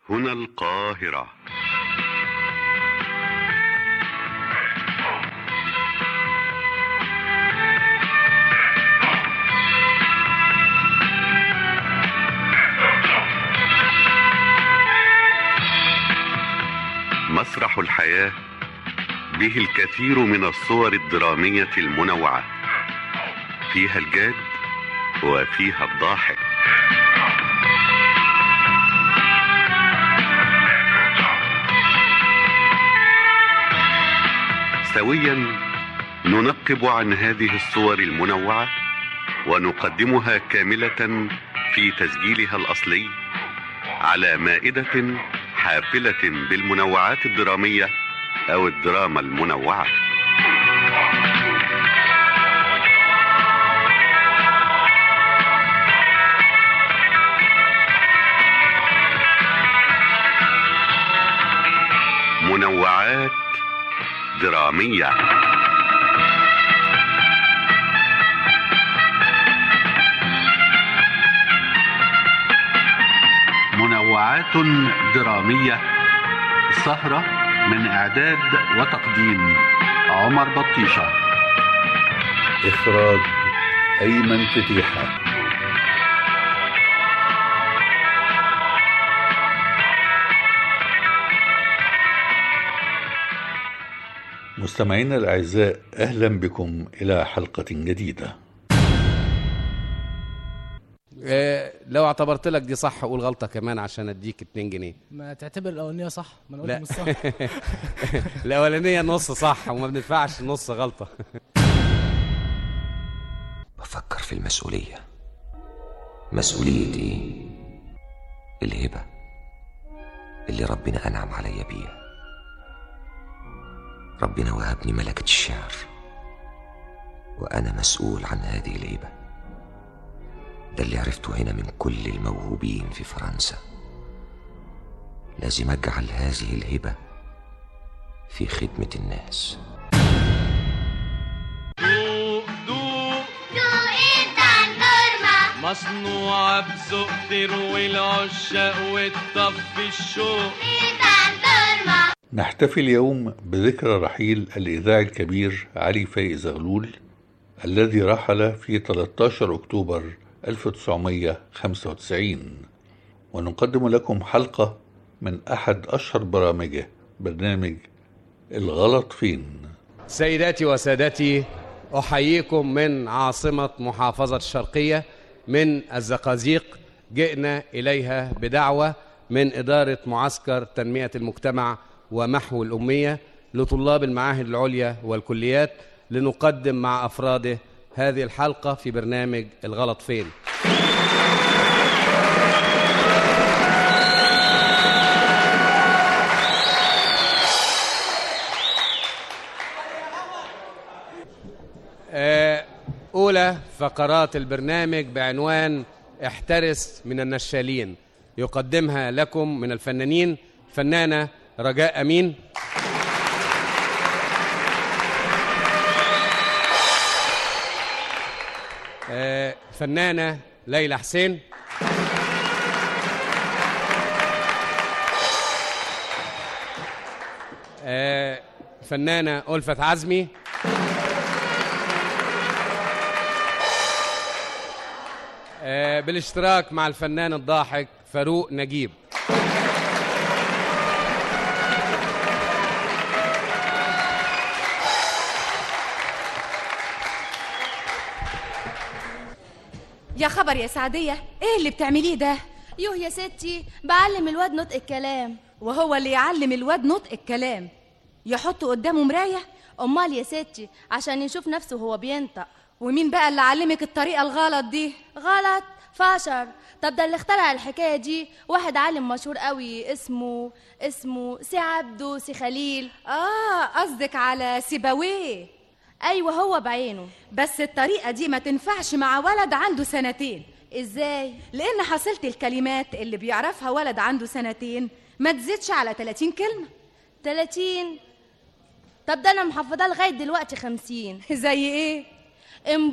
هنا القاهرة مسرح الحياة به الكثير من الصور الدرامية المنوعة فيها الجاد وفيها الضاحك سويا ننقب عن هذه الصور المنوعة ونقدمها كاملة في تسجيلها الأصلي على مائدة حافلة بالمنوعات الدرامية أو الدراما المنوعة منوعات درامية منوعات درامية سهرة من إعداد وتقديم عمر بطيشة إخراج أيمن فتيحة مستمعينا الأعزاء أهلا بكم إلى حلقة جديدة إيه، لو اعتبرت لك دي صح قول غلطة كمان عشان اديك 2 جنيه ما تعتبر الاولانيه صح ما انا لا. قلت مش صح الاولانية نص صح وما بندفعش نص غلطة بفكر في المسؤولية مسؤولية ايه الهبة اللي ربنا أنعم عليا بيها ربنا وهبني ملكة الشعر وأنا مسؤول عن هذه الهبة ده اللي عرفته هنا من كل الموهوبين في فرنسا لازم أجعل هذه الهبة في خدمة الناس مصنوعة بذوق تروي العشاق وتطفي الشوق نحتفي اليوم بذكرى رحيل الإذاعي الكبير علي فايق زغلول الذي رحل في 13 أكتوبر 1995 ونقدم لكم حلقة من أحد أشهر برامجه برنامج الغلط فين سيداتي وسادتي احييكم من عاصمة محافظة الشرقية من الزقازيق جئنا اليها بدعوة من إدارة معسكر تنمية المجتمع ومحو الأمية لطلاب المعاهد العليا والكليات لنقدم مع أفراده هذه الحلقة في برنامج الغلط فين آه، أولى فقرات البرنامج بعنوان احترس من النشالين يقدمها لكم من الفنانين فنانة رجاء أمين آه، فنانة ليلى حسين آه، فنانة ألفت عزمي آه، بالاشتراك مع الفنان الضاحك فاروق نجيب يا خبر يا سعدية ايه اللي بتعمليه ده يوه يا ستي بعلم الواد نطق الكلام وهو اللي يعلم الواد نطق الكلام يحط قدامه مراية امال يا ستي عشان يشوف نفسه وهو بينطق ومين بقى اللي علمك الطريقة الغلط دي غلط فاشر طب ده اللي اخترع الحكايه دي واحد عالم مشهور قوي اسمه اسمه سي عبده سي خليل اه قصدك على سيبويه ايوه هو بعينه بس الطريقة دي ما تنفعش مع ولد عنده سنتين ازاي لأن حصيلة الكلمات اللي بيعرفها ولد عنده سنتين ما تزيدش على 30 كلمة 30 طب ده انا محفظاه لغايه دلوقتي 50 زي ايه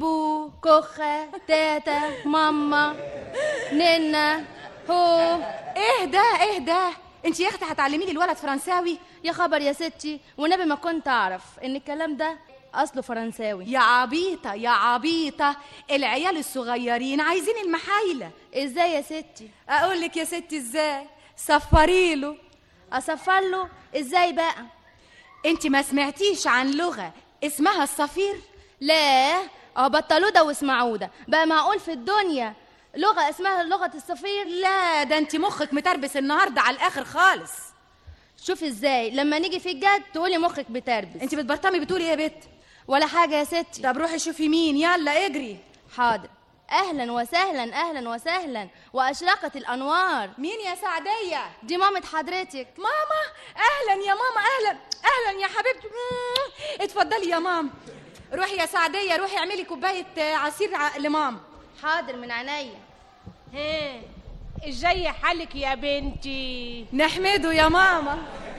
امبو كوخه تاتا ماما نينا هو ايه ده ايه ده انت يا اختي هتعلمي لي الولد فرنساوي يا خبر يا ستي والنبي ما كنت اعرف ان الكلام ده اصله فرنساوي يا عبيطه يا عبيطه العيال الصغيرين عايزين المحايله ازاي يا ستي اقول لك يا ستي ازاي صفري له اصفر له ازاي بقى انت ما سمعتيش عن لغه اسمها الصفير لا اه بطلوا ده واسمعوا ده بقى معقول في الدنيا لغة اسمها لغة الصفير لا ده انت مخك متربس النهارده على الاخر خالص شوف ازاي لما نيجي في الجد تقولي مخك بتربس انت بتبرطمي بتقولي ايه يا بت ولا حاجة يا ستي طب روحي شوفي مين يلا اجري حاضر اهلا وسهلا اهلا وسهلا واشرقت الانوار مين يا سعديه دي مامة حضرتك ماما اهلا يا ماما اهلا اهلا يا حبيبتي مم. اتفضلي يا ماما روحي يا سعديه روحي اعملي كوبايه آه، عصير ع- لماما حاضر من عينيا ها ازاي حالك يا بنتي نحمده يا ماما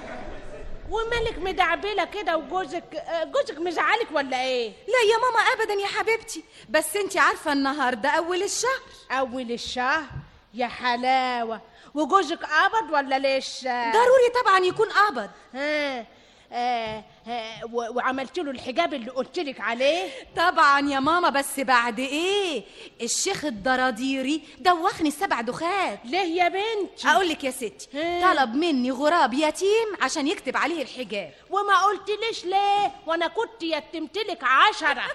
ومالك مدعبله كده وجوزك آه، جوزك مزعلك ولا ايه لا يا ماما ابدا يا حبيبتي بس انت عارفه النهارده اول الشهر اول الشهر يا حلاوه وجوزك قبض ولا لسه ضروري طبعا يكون قبض ها آه آه و- وعملت له الحجاب اللي قلت لك عليه طبعا يا ماما بس بعد ايه الشيخ الدراديري دوخني السبع دخات ليه يا بنتي اقول لك يا ستي ها. طلب مني غراب يتيم عشان يكتب عليه الحجاب وما قلتليش ليه وانا كنت يتمت لك عشرة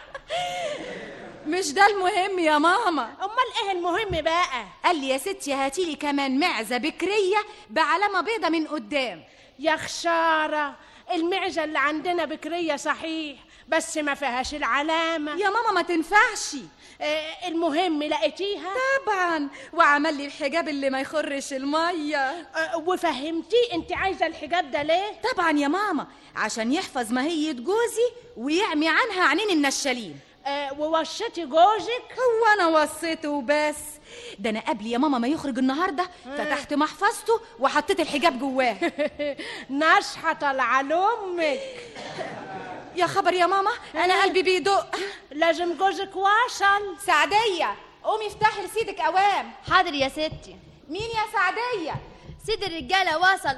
مش ده المهم يا ماما امال ايه المهم بقى قال لي يا ستي هاتي لي كمان معزه بكريه بعلامه بيضه من قدام يا خساره المعزه اللي عندنا بكريه صحيح بس ما فيهاش العلامه يا ماما ما تنفعش آه المهم لقيتيها طبعا وعمل لي الحجاب اللي ما يخرش الميه آه وفهمتيه انت عايزه الحجاب ده ليه طبعا يا ماما عشان يحفظ ماهيه جوزي ويعمي عنها عينين النشالين آه ووشتي جوزك هو انا وصيته وبس ده انا قبل يا ماما ما يخرج النهارده فتحت محفظته وحطيت الحجاب جواه نصحة طالعة لأمك يا خبر يا ماما انا قلبي بيدق لازم جوزك وصل سعديه قومي افتحي لسيدك اوام حاضر يا ستي مين يا سعديه سيد الرجالة وصل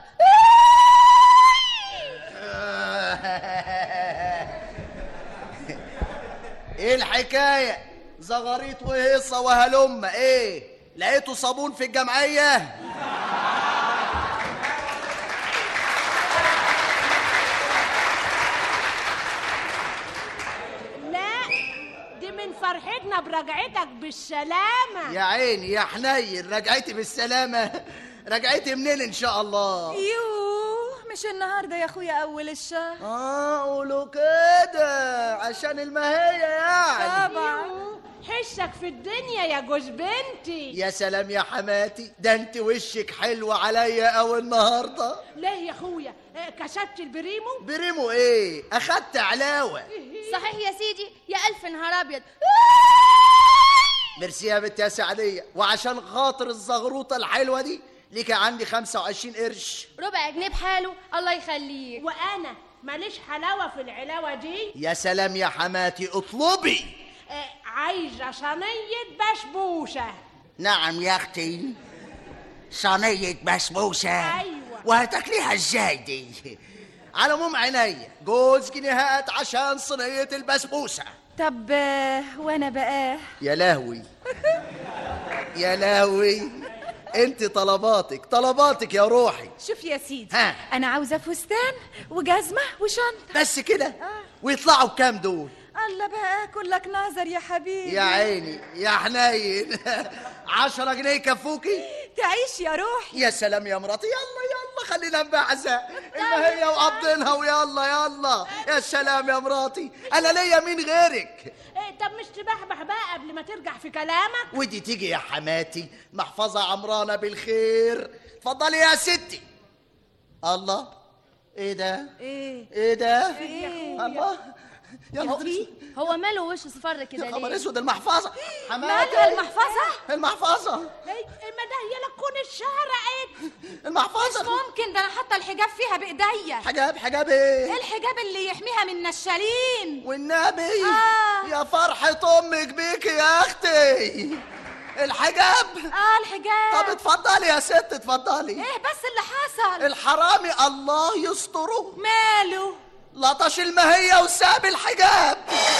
ايه الحكاية زغاريط وهيصة وهلمة ايه لقيتوا صابون في الجمعية لا دي من فرحتنا برجعتك بالسلامة يا عيني يا حنين رجعتي بالسلامة رجعتي منين ان شاء الله يوه مش النهارده يا اخويا اول الشهر اه قولوا كده عشان المهية يعني طبعا حسك في الدنيا يا جوز بنتي يا سلام يا حماتي ده انت وشك حلو عليا اوي النهارده ليه يا اخويا آه، كسبت البريمو بريمو ايه اخدت علاوة صحيح يا سيدي يا ألف نهار أبيض ميرسي يا بنت يا سعدية وعشان خاطر الزغروطة الحلوة دي ليك عندي 25 قرش ربع جنيه بحاله الله يخليك وانا ماليش حلاوة في العلاوة دي يا سلام يا حماتي اطلبي آه، عايزة صينية بسبوسة نعم يا اختي صينية بسبوسة أيوة. وهتاكليها ازاي دي على العموم عينيا جوز جنيهات عشان صينية البسبوسة طب آه، وانا بقى يا لهوي يا لهوي انت طلباتك طلباتك يا روحي شوف يا سيدي ها. انا عاوزه فستان وجزمه وشنطه بس كده ويطلعوا بكام دول الله بقى كلك نظر يا حبيبي يا عيني يا حنين عشرة جنيه يكفوكي تعيش يا روحي يا سلام يا مراتي يلا يلا خلينا نبعزة المهية وقبضينها ويلا يلا يا سلام يا مراتي انا ليا مين غيرك آه، طب مش تبحبح بقى قبل ما ترجع في كلامك ودي تيجي يا حماتي محفظة عمرانة بالخير اتفضلي يا ستي الله ايه ده ايه ايه ده ايه الله يا نهار في اسود هو ماله وشه صفر كده يا خبر ليه اسود المحفظة مالها حماتي المحفظه المحفظة إيه، ما ده هي لك كون الشهر مش المحفظة ممكن ده انا حاطه الحجاب فيها بايديا حجاب حجاب ايه الحجاب اللي يحميها من النشالين والنبي آه. يا فرحة أمك بيك يا أختي الحجاب اه الحجاب طب اتفضلي يا ست اتفضلي ايه بس اللي حصل الحرامي الله يستره ماله لطش المهية وساب الحجاب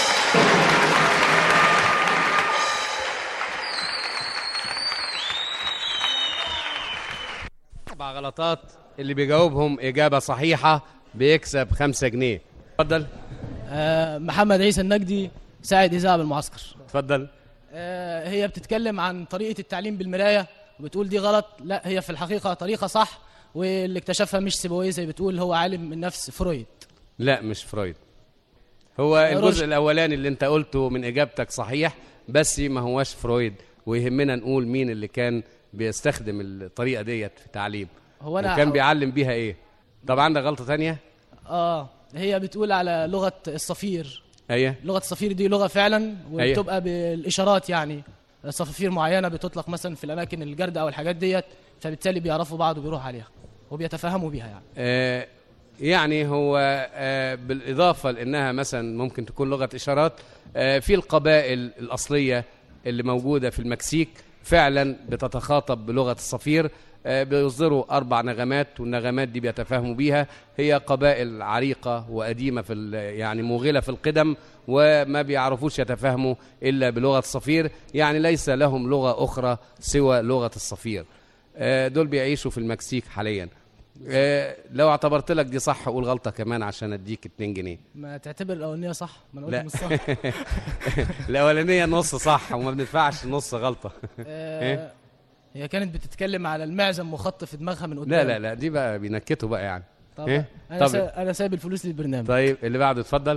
أربع غلطات اللي بيجاوبهم إجابة صحيحة بيكسب خمسة جنيه اتفضل آه محمد عيسى النجدي ساعد اذاعه بالمعسكر اتفضل آه هي بتتكلم عن طريقه التعليم بالمرايه وبتقول دي غلط لا هي في الحقيقه طريقه صح واللي اكتشفها مش سيبويه زي بتقول هو عالم النفس فرويد لا مش فرويد هو رشد. الجزء الأولاني اللي أنت قلته من إجابتك صحيح بس ما هواش فرويد ويهمنا نقول مين اللي كان بيستخدم الطريقة ديت في التعليم هو أنا وكان حاول- بيعلم بيها إيه طب عندك غلطة تانية اه هي بتقول على لغه الصفير أيه لغه الصفير دي لغه فعلا أيوة. وبتبقى بالاشارات يعني صفافير معينه بتطلق مثلا في الاماكن الجرد او الحاجات ديت فبالتالي بيعرفوا بعض وبيروحوا عليها وبيتفاهموا بيها يعني آه، يعني هو آه، بالإضافة لأنها مثلا ممكن تكون لغة إشارات آه، في القبائل الأصلية اللي موجودة في المكسيك فعلا بتتخاطب بلغة الصفير آه، بيصدروا أربع نغمات والنغمات دي بيتفاهموا بيها هي قبائل عريقة وقديمة في ال- يعني موغلة في القدم وما بيعرفوش يتفاهموا إلا بلغة الصفير يعني ليس لهم لغة أخرى سوى لغة الصفير آه، دول بيعيشوا في المكسيك حاليا آه، لو اعتبرت لك دي صح قول غلطة كمان عشان اديك 2 جنيه ما تعتبر الاولانيه صح ما انا قلت لا مش صح الاولانية نص صح وما بندفعش نص غلطة آه، إيه؟ هي كانت بتتكلم على المعزم مخط في دماغها من قدام لا لا لا دي بقى بينكتوا بقى يعني طب إيه؟ انا طب سا... انا سايب الفلوس للبرنامج طيب اللي بعده اتفضل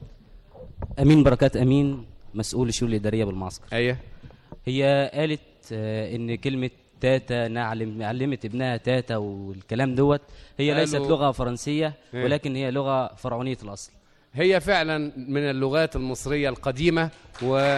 امين بركات امين مسؤول الشؤون الاداريه بالمعسكر ايوه هي قالت آه، ان كلمه تاتا نعلم علمت ابنها تاتا والكلام دوت هي ليست قالوا- لغه فرنسيه إيه؟ ولكن هي لغه فرعونيه الاصل هي فعلا من اللغات المصرية القديمة و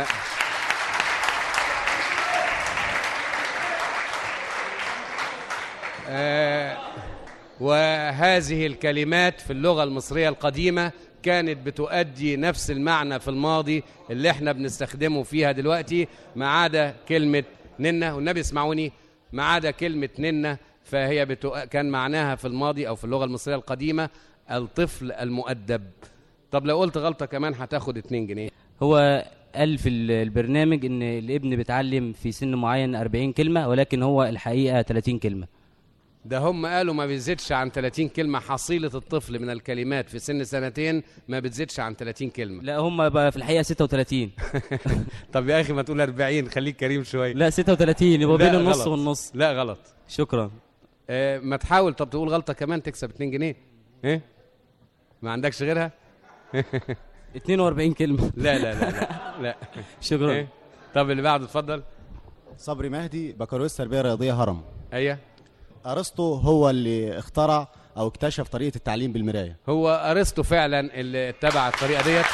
آه، وهذه الكلمات في اللغة المصرية القديمة كانت بتؤدي نفس المعنى في الماضي اللي احنا بنستخدمه فيها دلوقتي ما عدا كلمة ننة والنبي اسمعوني ما عدا كلمة ننة فهي بتو... كان معناها في الماضي أو في اللغة المصرية القديمة الطفل المؤدب طب لو قلت غلطة كمان هتاخد 2 جنيه هو قال في ال- البرنامج ان الابن بيتعلم في سن معين 40 كلمه ولكن هو الحقيقه 30 كلمه ده هم قالوا ما بيزيدش عن 30 كلمة حصيلة الطفل من الكلمات في سن سنتين ما بتزيدش عن 30 كلمة لا هم بقى في الحقيقه 36 طب يا أخي ما تقول 40 خليك كريم شوية لا 36 يبقى لا، بين النص غلط. والنص لا غلط شكرا آه ما تحاول طب تقول غلطة كمان تكسب 2 جنيه ايه ما عندكش غيرها 42 كلمه لا لا لا لا, لا. شكرا إيه؟ طب اللي بعده اتفضل صبري مهدي بكالوريوس تربيه رياضيه هرم ايوه ارسطو هو اللي اخترع او اكتشف طريقه التعليم بالمرايه هو ارسطو فعلا اللي اتبع الطريقه ديت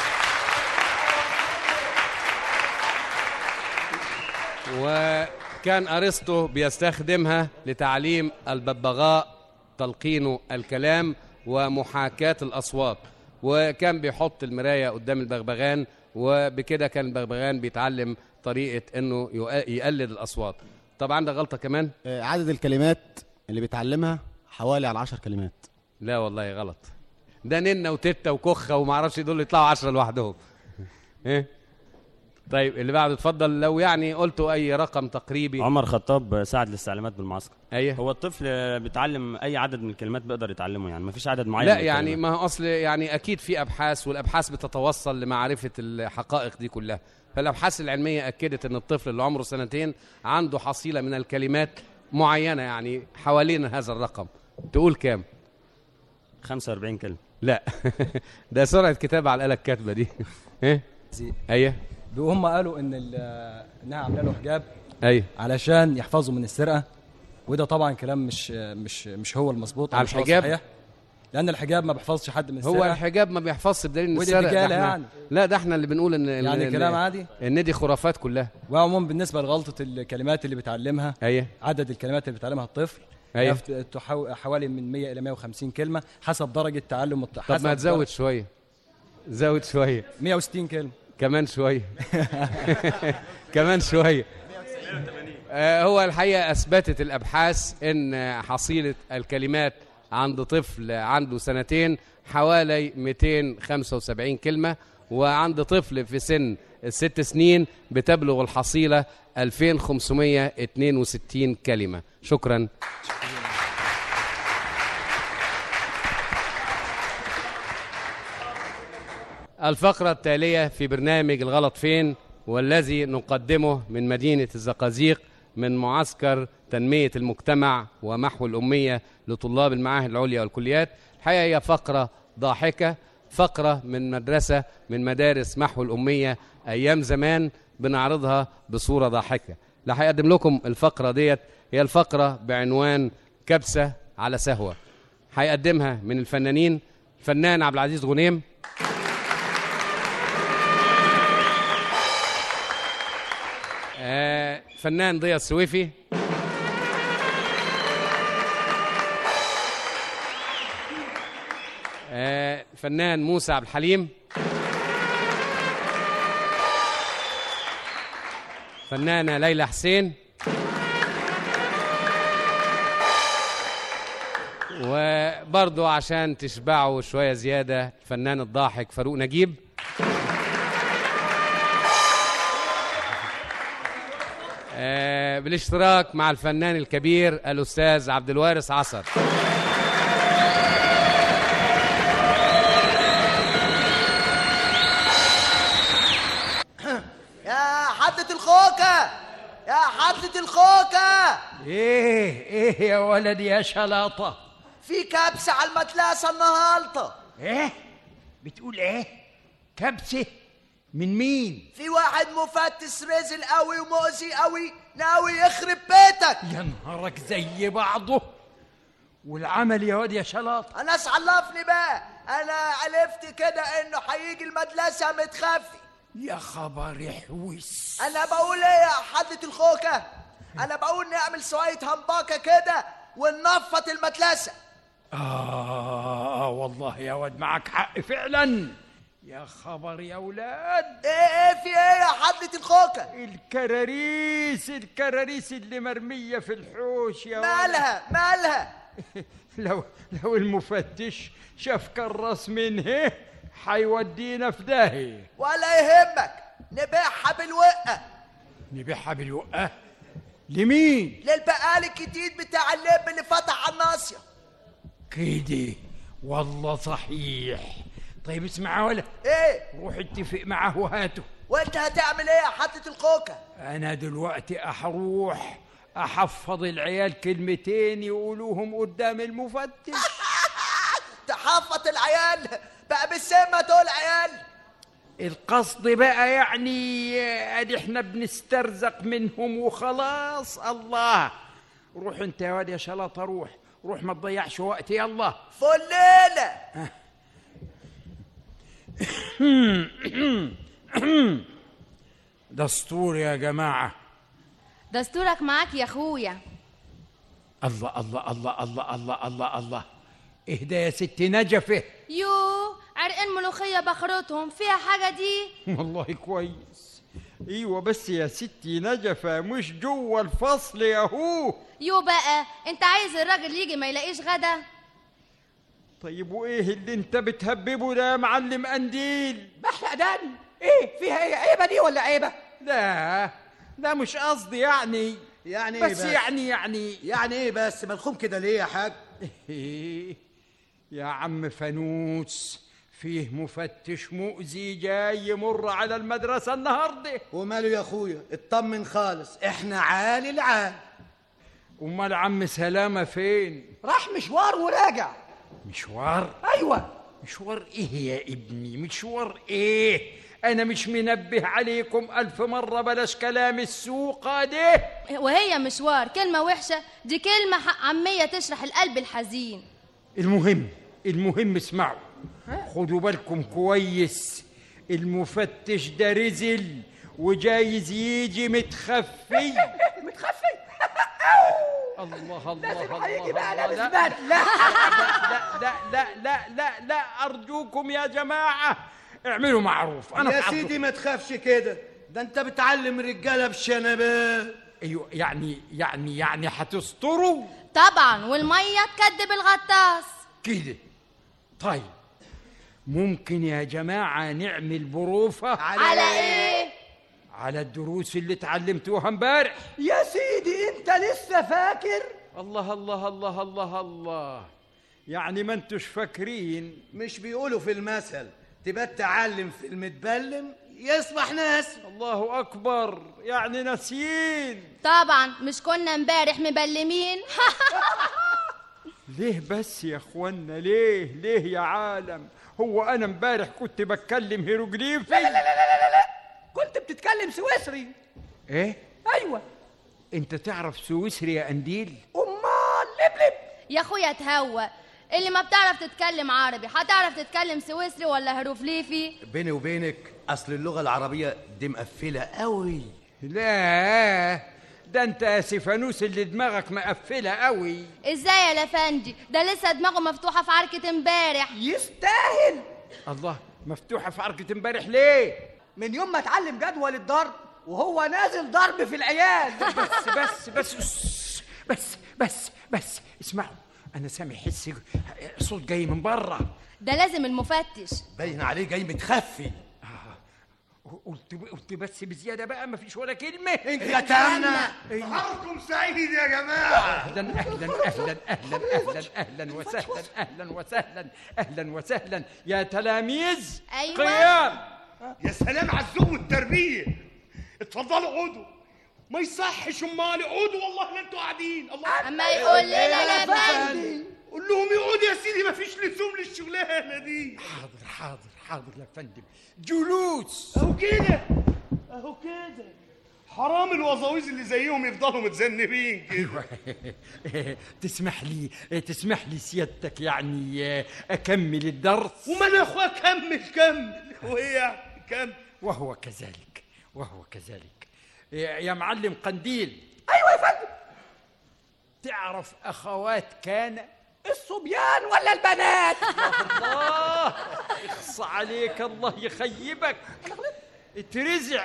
وكان ارسطو بيستخدمها لتعليم الببغاء تلقينه الكلام ومحاكاة الاصوات وكان بيحط المرايه قدام البغبغان وبكده كان البغبغان بيتعلم طريقه انه يق- يقلد الاصوات طب عندك غلطه كمان آه، عدد الكلمات اللي بيتعلمها حوالي على 10 كلمات لا والله غلط ده ننة وتتة وكخة وما اعرفش دول يطلعوا عشرة لوحدهم ايه طيب اللي بعده اتفضل لو يعني قلتوا اي رقم تقريبي عمر خطاب ساعد للاستعلامات بالمعسكر ايوه هو الطفل بيتعلم اي عدد من الكلمات بيقدر يتعلمه يعني مفيش عدد معين لا من يعني الكلمات. ما هو اصل يعني اكيد في ابحاث والابحاث بتتوصل لمعرفه الحقائق دي كلها فالابحاث العلميه اكدت ان الطفل اللي عمره سنتين عنده حصيله من الكلمات معينه يعني حوالين هذا الرقم تقول كام 45 كلمه لا ده سرعه كتابه على الاله الكاتبه دي ايه ايوه هم قالوا ان ال- انها عامله له حجاب ايوه علشان يحفظوا من السرقه وده طبعا كلام مش مش مش هو المظبوط أو على مش هو الحجاب؟ صحيح. لان الحجاب ما بيحفظش حد من السرقه هو الحجاب ما بيحفظش بدليل ان ودي السرق ده رجالة احنا يعني. لا ده احنا اللي بنقول ان يعني ان كلام عادي؟ ان دي خرافات كلها وعموما بالنسبه لغلطه الكلمات اللي بيتعلمها ايوه عدد الكلمات اللي بيتعلمها الطفل أيوة. هي تحو- حوالي من 100 الى 150 كلمه حسب درجه تعلم الط- طب حسب ما تزود درجة- شويه زود شويه 160 كلمه كمان شويه كمان شويه آه، هو الحقيقة أثبتت الأبحاث أن حصيلة الكلمات عند طفل عنده سنتين حوالي 275 كلمة وعند طفل في سن الست سنين بتبلغ الحصيلة 2562 كلمة شكرا الفقرة التالية في برنامج الغلط فين والذي نقدمه من مدينة الزقازيق من معسكر تنمية المجتمع ومحو الأمية لطلاب المعاهد العليا والكليات الحقيقة هي فقرة ضاحكة فقرة من مدرسة من مدارس محو الأمية أيام زمان بنعرضها بصورة ضاحكة اللي هيقدم لكم الفقرة ديت هي الفقرة بعنوان كبسة على سهوة هيقدمها من الفنانين الفنان عبد العزيز غنيم آه، فنان ضياء السويفي آه، فنان موسى عبد الحليم فنانة ليلى حسين وبرضو عشان تشبعوا شوية زيادة الفنان الضاحك فاروق نجيب آه، بالاشتراك مع الفنان الكبير الأستاذ عبد الوارث عصر يا حدة الخوكة يا حدة الخوكة ايه ايه يا ولد يا شلاطة في كبسة على المتلاسة النهاردة ايه بتقول ايه كبسة من مين في واحد مفتش رزل قوي ومؤذي قوي ناوي يخرب بيتك يا نهارك زي بعضه والعمل يا واد يا شلاطة انا عرفني بقى انا عرفت كده انه هيجي المدرسة متخفي يا خبر يحوس انا بقول ايه يا حدة الخوكة انا بقول نعمل شوية همباكة كده وننفط المدرسة آه والله يا واد معك حق فعلا يا خبر يا ولاد ايه ايه في ايه يا حدة الخوكة الكراريس الكراريس اللي مرمية في الحوش يا ولد مالها مالها لو لو المفتش شاف كراس منه حيودينا في داهية ولا يهمك نبيعها بالوقة نبيعها بالوقة لمين للبقال الجديد بتاع اللب اللي فتح على الناصية كده والله صحيح طيب اسمع يا ولد ايه روح اتفق معه وهاته وانت هتعمل ايه يا حدة الخوكة انا دلوقتي احروح احفظ العيال كلمتين يقولوهم قدام المفتش تحفظ العيال بقى بالسمة دول عيال القصد بقى يعني ادي احنا بنسترزق منهم وخلاص الله روح انت يا واد يا شلاطه روح روح ما تضيعش وقت يلا فليلة دستور يا جماعه دستورك معاك يا اخويا الله الله الله الله الله الله الله اهدى يا ست نجفه يو عرقان ملوخية بخرطهم فيها حاجة دي والله كويس ايوه بس يا ستي نجفه مش جوه الفصل يا هو يو بقى انت عايز الراجل يجي ما يلاقيش غدا طيب وايه اللي انت بتهببه ده يا معلم قنديل بحلق داني ايه فيها ايه عيبه دي ولا عيبه لا ده مش قصدي يعني يعني بس, إيه بس يعني يعني يعني ايه بس ملخوم كده ليه يا حاج يا عم فانوس فيه مفتش مؤذي جاي يمر على المدرسة النهاردة وماله يا اخويا اطمن خالص احنا عالي العال امال عم سلامة فين راح مشوار وراجع مشوار ايوه مشوار ايه يا ابني مشوار ايه انا مش منبه عليكم الف مرة بلاش كلام السوق ده وهي مشوار كلمة وحشة دي كلمة حق عامية تشرح القلب الحزين المهم المهم اسمعوا خدوا بالكم كويس المفتش ده رزل وجايز يجي متخفي متخفي الله الله لازم الله هيجي بقى الله لابس لا بدلة. لا لا لا لا لا ارجوكم يا جماعه اعملوا معروف انا يا في سيدي ما تخافش كده ده انت بتعلم الرجاله بشنبات ايوه يعني يعني يعني هتستروا طبعا والميه تكدب الغطاس كده طيب ممكن يا جماعة نعمل بروفة على ايه على الدروس اللي اتعلمتوها امبارح يا سيدي انت لسه فاكر الله الله الله الله الله يعني ما انتوش فاكرين مش بيقولوا في المثل تبقى تعلم في المتبلم يصبح ناس الله اكبر يعني ناسيين طبعا مش كنا امبارح مبلمين ليه بس يا اخوانا ليه ليه يا عالم هو انا امبارح كنت بتكلم هيروغليفي لا لا لا لا لا لا كنت بتتكلم سويسري ايه ايوه انت تعرف سويسري يا قنديل امال لبلب يا اخويا تهوى اللي ما بتعرف تتكلم عربي هتعرف تتكلم سويسري ولا هيروغليفي بيني وبينك اصل اللغه العربيه دي مقفله قوي لا ده انت يا سيفانوس اللي دماغك مقفله قوي ازاي يا لفندي ده لسه دماغه مفتوحه في عركه امبارح يستاهل الله مفتوحه في عركه امبارح ليه من يوم ما اتعلم جدول الضرب وهو نازل ضرب في العيال بس بس بس بس بس بس, بس اسمعوا انا سامع حس صوت جاي من بره ده لازم المفتش باين عليه جاي متخفي قلت قلت بس بزياده بقى ما فيش ولا كلمه انكتمنا نهاركم سعيد يا جماعه اهلا اهلا اهلا اهلا اهلا اهلا وسهلا اهلا وسهلا اهلا وسهلا يا تلاميذ أيوة. قيام يا سلام على الذوق والتربيه اتفضلوا اقعدوا ما يصحش امال اقعدوا والله ما انتوا قاعدين الله اما يقول لنا يا فندم قول لهم يقعدوا يا سيدي ما فيش لزوم للشغلانه دي حاضر حاضر حاضر يا فندم جلوس اهو كده اهو كده حرام الوظاويز اللي زيهم يفضلوا متذنبين كده تسمح لي تسمح لي سيادتك يعني اكمل الدرس وما انا يا اخويا كمل كمل وهي كمل وهو كذلك وهو كذلك يا يا معلم قنديل ايوه يا فندم تعرف اخوات كان الصبيان ولا البنات الله اخص عليك الله يخيبك اترزع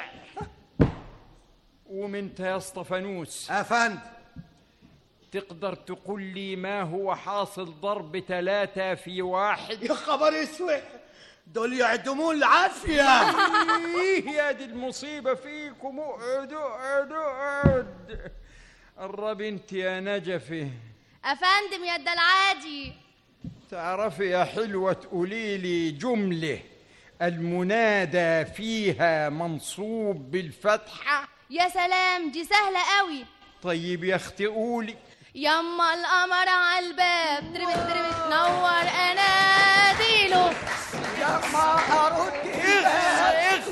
ومنت يا اسطفانوس افند تقدر تقول لي ما هو حاصل ضرب ثلاثة في واحد يا خبر اسود دول يعدمون العافيه ايه يا دي المصيبة فيكم اقعد اقعد اقعد قرب انت يا نجفه افندم يا العادي تعرفي يا حلوة تقولي لي جملة المنادى فيها منصوب بالفتحة يا سلام دي سهله قوي طيب يا اختي قولي يما القمر على الباب تربت تربت نور اناديله يما ارد اخس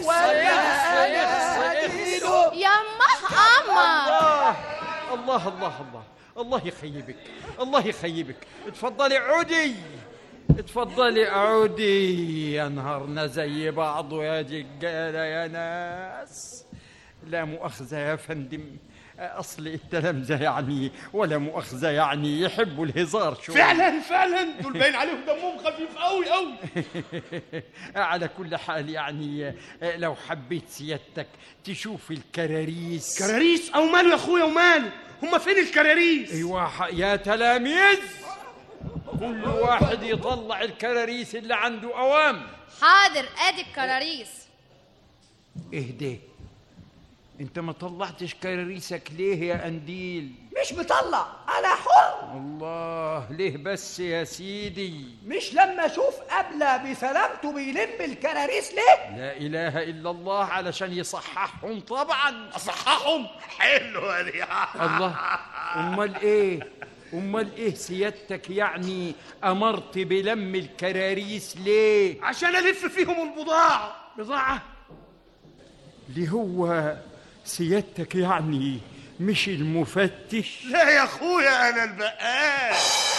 يما قمر الله الله الله الله الله يخيبك الله يخيبك اتفضلي عودي اتفضلي عودي يا نهارنا زي بعض يا رجاله يا ناس لا مؤاخذة يا فندم أصل التلامذة يعني ولا مؤاخذة يعني يحبوا الهزار شوي فعلا فعلا دول باين عليهم دمهم خفيف قوي قوي على كل حال يعني لو حبيت سيادتك تشوف الكراريس كراريس او ماله يا اخويا وماله هم فين الكراريس ايوه ح- يا تلاميذ كل واحد يطلع الكراريس اللي عنده اوام حاضر ادي الكراريس اهدي انت ما طلعتش كراريسك ليه يا قنديل مش مطلع انا حر الله ليه بس يا سيدي مش لما اشوف قبله بسلامته بيلم الكراريس ليه لا اله الا الله علشان يصححهم طبعا اصححهم حلوه دي الله امال ايه امال ايه سيادتك يعني امرت بلم الكراريس ليه عشان الف فيهم البضاعه بضاعه اللي هو سيادتك يعني مش المفتش لا يا اخويا انا البقال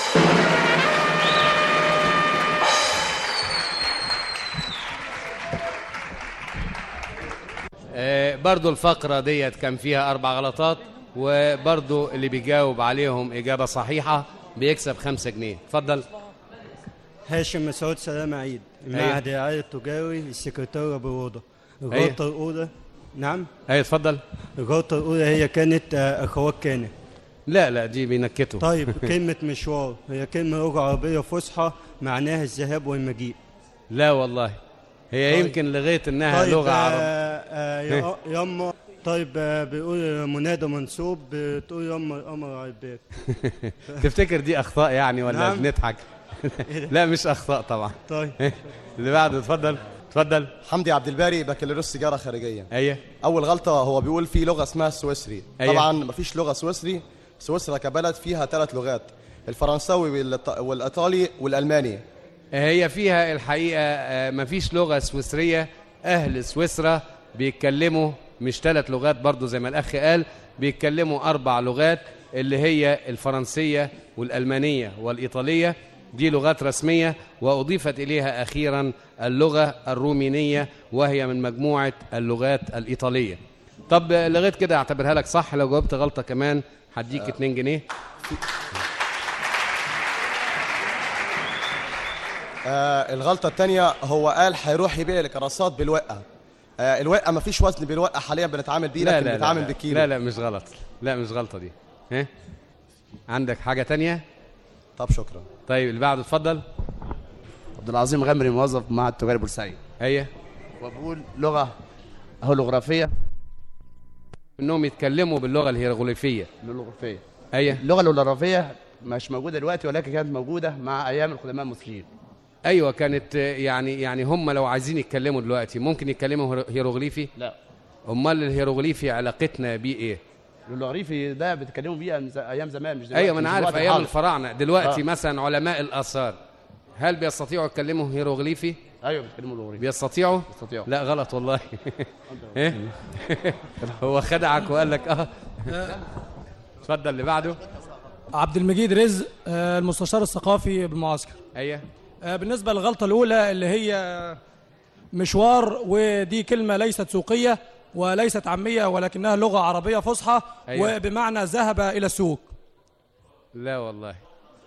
آه، برضو الفقرة ديت كان فيها أربع غلطات وبرضو اللي بيجاوب عليهم إجابة صحيحة بيكسب خمسة جنيه اتفضل هاشم مسعود سلام عيد المعهد العالي التجاري السكرتير ابو روضه أيوة. الغلطه الاولى نعم اي اتفضل الغلطة الأولى هي كانت آه، أخوات كان لا لا دي بينكتوا طيب كلمة مشوار هي كلمة لغة عربية فصحى معناها الذهاب والمجيء لا والله هي طيب. يمكن لغايه انها طيب لغه آه عربيه آه يا يما طيب آه بيقول منادى منصوب بتقول يما القمر على الباب تفتكر دي اخطاء يعني ولا نعم. بنضحك لا مش اخطاء طبعا طيب اللي بعده اتفضل اتفضل حمدي عبد الباري بكالوريوس تجاره خارجيه ايوه اول غلطه هو بيقول في لغه اسمها السويسري أيوة. طبعا مفيش لغه سويسري سويسرا كبلد فيها ثلاث لغات الفرنساوي والإيط- والايطالي والالماني هي فيها الحقيقه آه، مفيش لغه سويسريه اهل سويسرا بيتكلموا مش ثلاث لغات برضو زي ما الاخ قال بيتكلموا اربع لغات اللي هي الفرنسيه والالمانيه والايطاليه دي لغات رسميه واضيفت اليها اخيرا اللغه الرومينيه وهي من مجموعه اللغات الايطاليه طب آه، لغايه كده اعتبرها لك صح لو جاوبت غلطه كمان هديك 2 جنيه آه الغلطه الثانيه هو قال هيروح يبيع الكراسات بالوقه آه الوقه مفيش وزن بالوقه حاليا بنتعامل بيه لا لكن لا بنتعامل لا, بالكيلو لا لا مش غلط لا مش غلطه دي ها عندك حاجه تانية طب شكرا طيب اللي بعده اتفضل عبد العظيم غمري موظف مع التجاري بورسعيد ايوه وبقول لغه هولوغرافيه انهم يتكلموا باللغه الهيروغليفيه هولوغرافيه ايوه اللغه الهولوغرافيه مش موجوده دلوقتي ولكن كانت موجوده مع ايام القدماء المصريين ايوه كانت آه، يعني يعني هم لو عايزين يتكلموا دلوقتي ممكن يتكلموا هيرو- هيروغليفي لا امال الهيروغليفي علاقتنا بيه ايه الهولوغرافي ده بيتكلموا بيه من ز- ايام زمان مش دلوقتي ايوه ما انا مش عارف الوقت ايام الحاضر. الفراعنه دلوقتي آه. مثلا علماء الاثار هل بيستطيعوا يتكلموا هيروغليفي ايوه بيتكلموا هولوغرافي بيستطيعوا بيستطيعوا. لا غلط والله ايه هو خدعك وقال لك اه اتفضل اللي بعده عبد المجيد رزق آه، المستشار الثقافي بالمعسكر ايوه آه، بالنسبة للغلطة الأولى اللي هي مشوار ودي كلمة ليست سوقية وليست عامية ولكنها لغة عربية فصحى أيوة. وبمعنى ذهب إلى السوق لا والله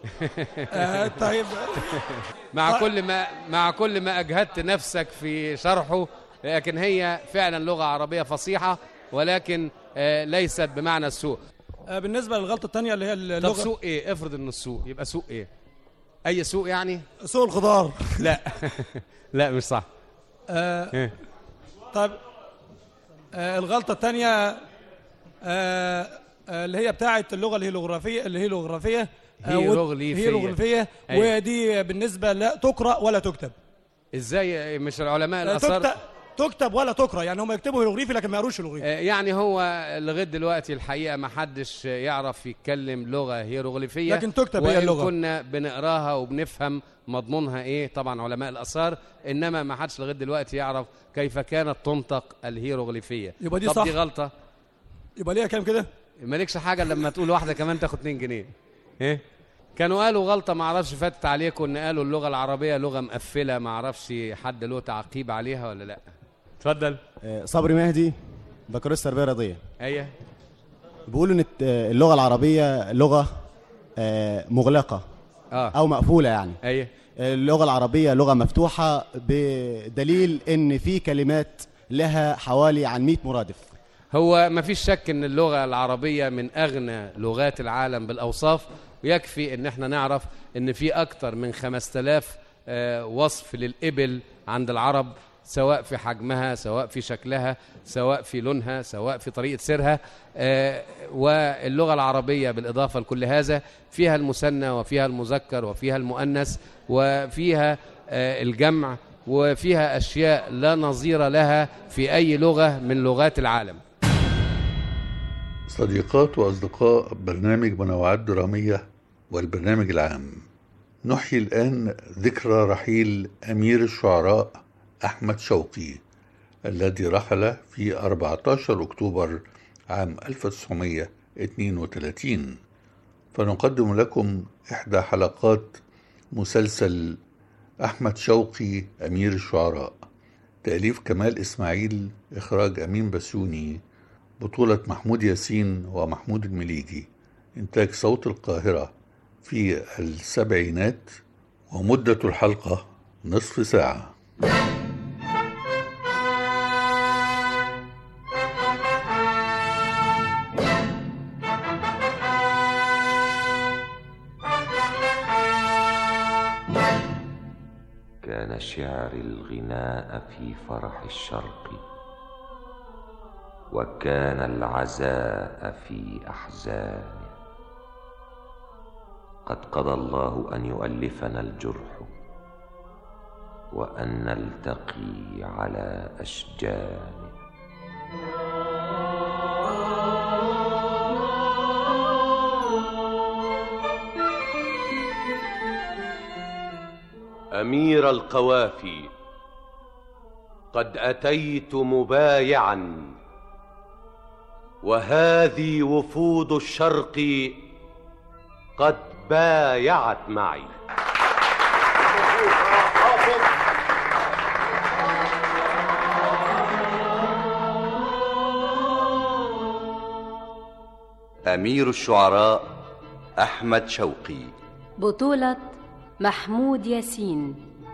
آه، طيب مع كل ما مع كل ما اجهدت نفسك في شرحه لكن هي فعلا لغه عربيه فصيحه ولكن آه، ليست بمعنى السوق آه، بالنسبة للغلطة الثانية اللي هي طب اللغة سوق ايه افرض ان السوق يبقى سوق ايه اي سوق يعني سوق الخضار لا لا مش صح آه، إيه؟ طيب آه، الغلطة الثانية آه، آه، اللي هي بتاعة اللغة الهيروغرافية الهيروغرافية آه، ود- هيروغليفية. هيروغليفية أيوة. ودي بالنسبة لا تقرأ ولا تكتب ازاي مش العلماء لا الاثار تكتب تكتب ولا تقرأ يعني هم يكتبوا هيروغليفي لكن ما يقروش هيروغليفي آه، يعني هو لغايه دلوقتي الحقيقه ما حدش يعرف يتكلم لغه هيروغليفيه لكن تكتب هي وإن اللغة. كنا بنقراها وبنفهم مضمونها ايه طبعا علماء الاثار انما ما حدش لغايه دلوقتي يعرف كيف كانت تنطق الهيروغليفيه يبقى دي طب صح. دي غلطه يبقى ليها كام كده مالكش حاجه لما تقول واحده كمان تاخد 2 جنيه ايه كانوا قالوا غلطه ما اعرفش فاتت عليكم ان قالوا اللغه العربيه لغه مقفله ما اعرفش حد له تعقيب عليها ولا لا اتفضل آه، صبري مهدي بكالوريوس تربيه رياضيه ايوه بيقولوا ان الت- آه، اللغه العربيه لغه آه، مغلقه اه او مقفوله يعني ايوه اللغه العربيه لغه مفتوحه بدليل ان في كلمات لها حوالي عن 100 مرادف هو ما فيش شك ان اللغه العربيه من اغنى لغات العالم بالاوصاف ويكفي ان احنا نعرف ان في اكتر من 5000 آه، وصف للابل عند العرب سواء في حجمها سواء في شكلها سواء في لونها سواء في طريقه سيرها آه، واللغه العربيه بالاضافه لكل هذا فيها المثنى وفيها المذكر وفيها المؤنث وفيها آه، الجمع وفيها اشياء لا نظير لها في اي لغه من لغات العالم صديقات وأصدقاء برنامج منوعات درامية والبرنامج العام نحيي الآن ذكرى رحيل أمير الشعراء أحمد شوقي الذي رحل في 14 أكتوبر عام 1932 فنقدم لكم إحدى حلقات مسلسل أحمد شوقي أمير الشعراء تأليف كمال إسماعيل إخراج أمين بسيوني بطولة محمود ياسين ومحمود المليجي إنتاج صوت القاهرة في السبعينات ومدة الحلقة نصف ساعة كان شعري الغناء في فرح الشرق وكان العزاء في احزانه قد قضى الله ان يؤلفنا الجرح وان نلتقي على اشجانه امير القوافي قد اتيت مبايعا وهذه وفود الشرق قد بايعت معي أمير الشعراء أحمد شوقي بطولة محمود ياسين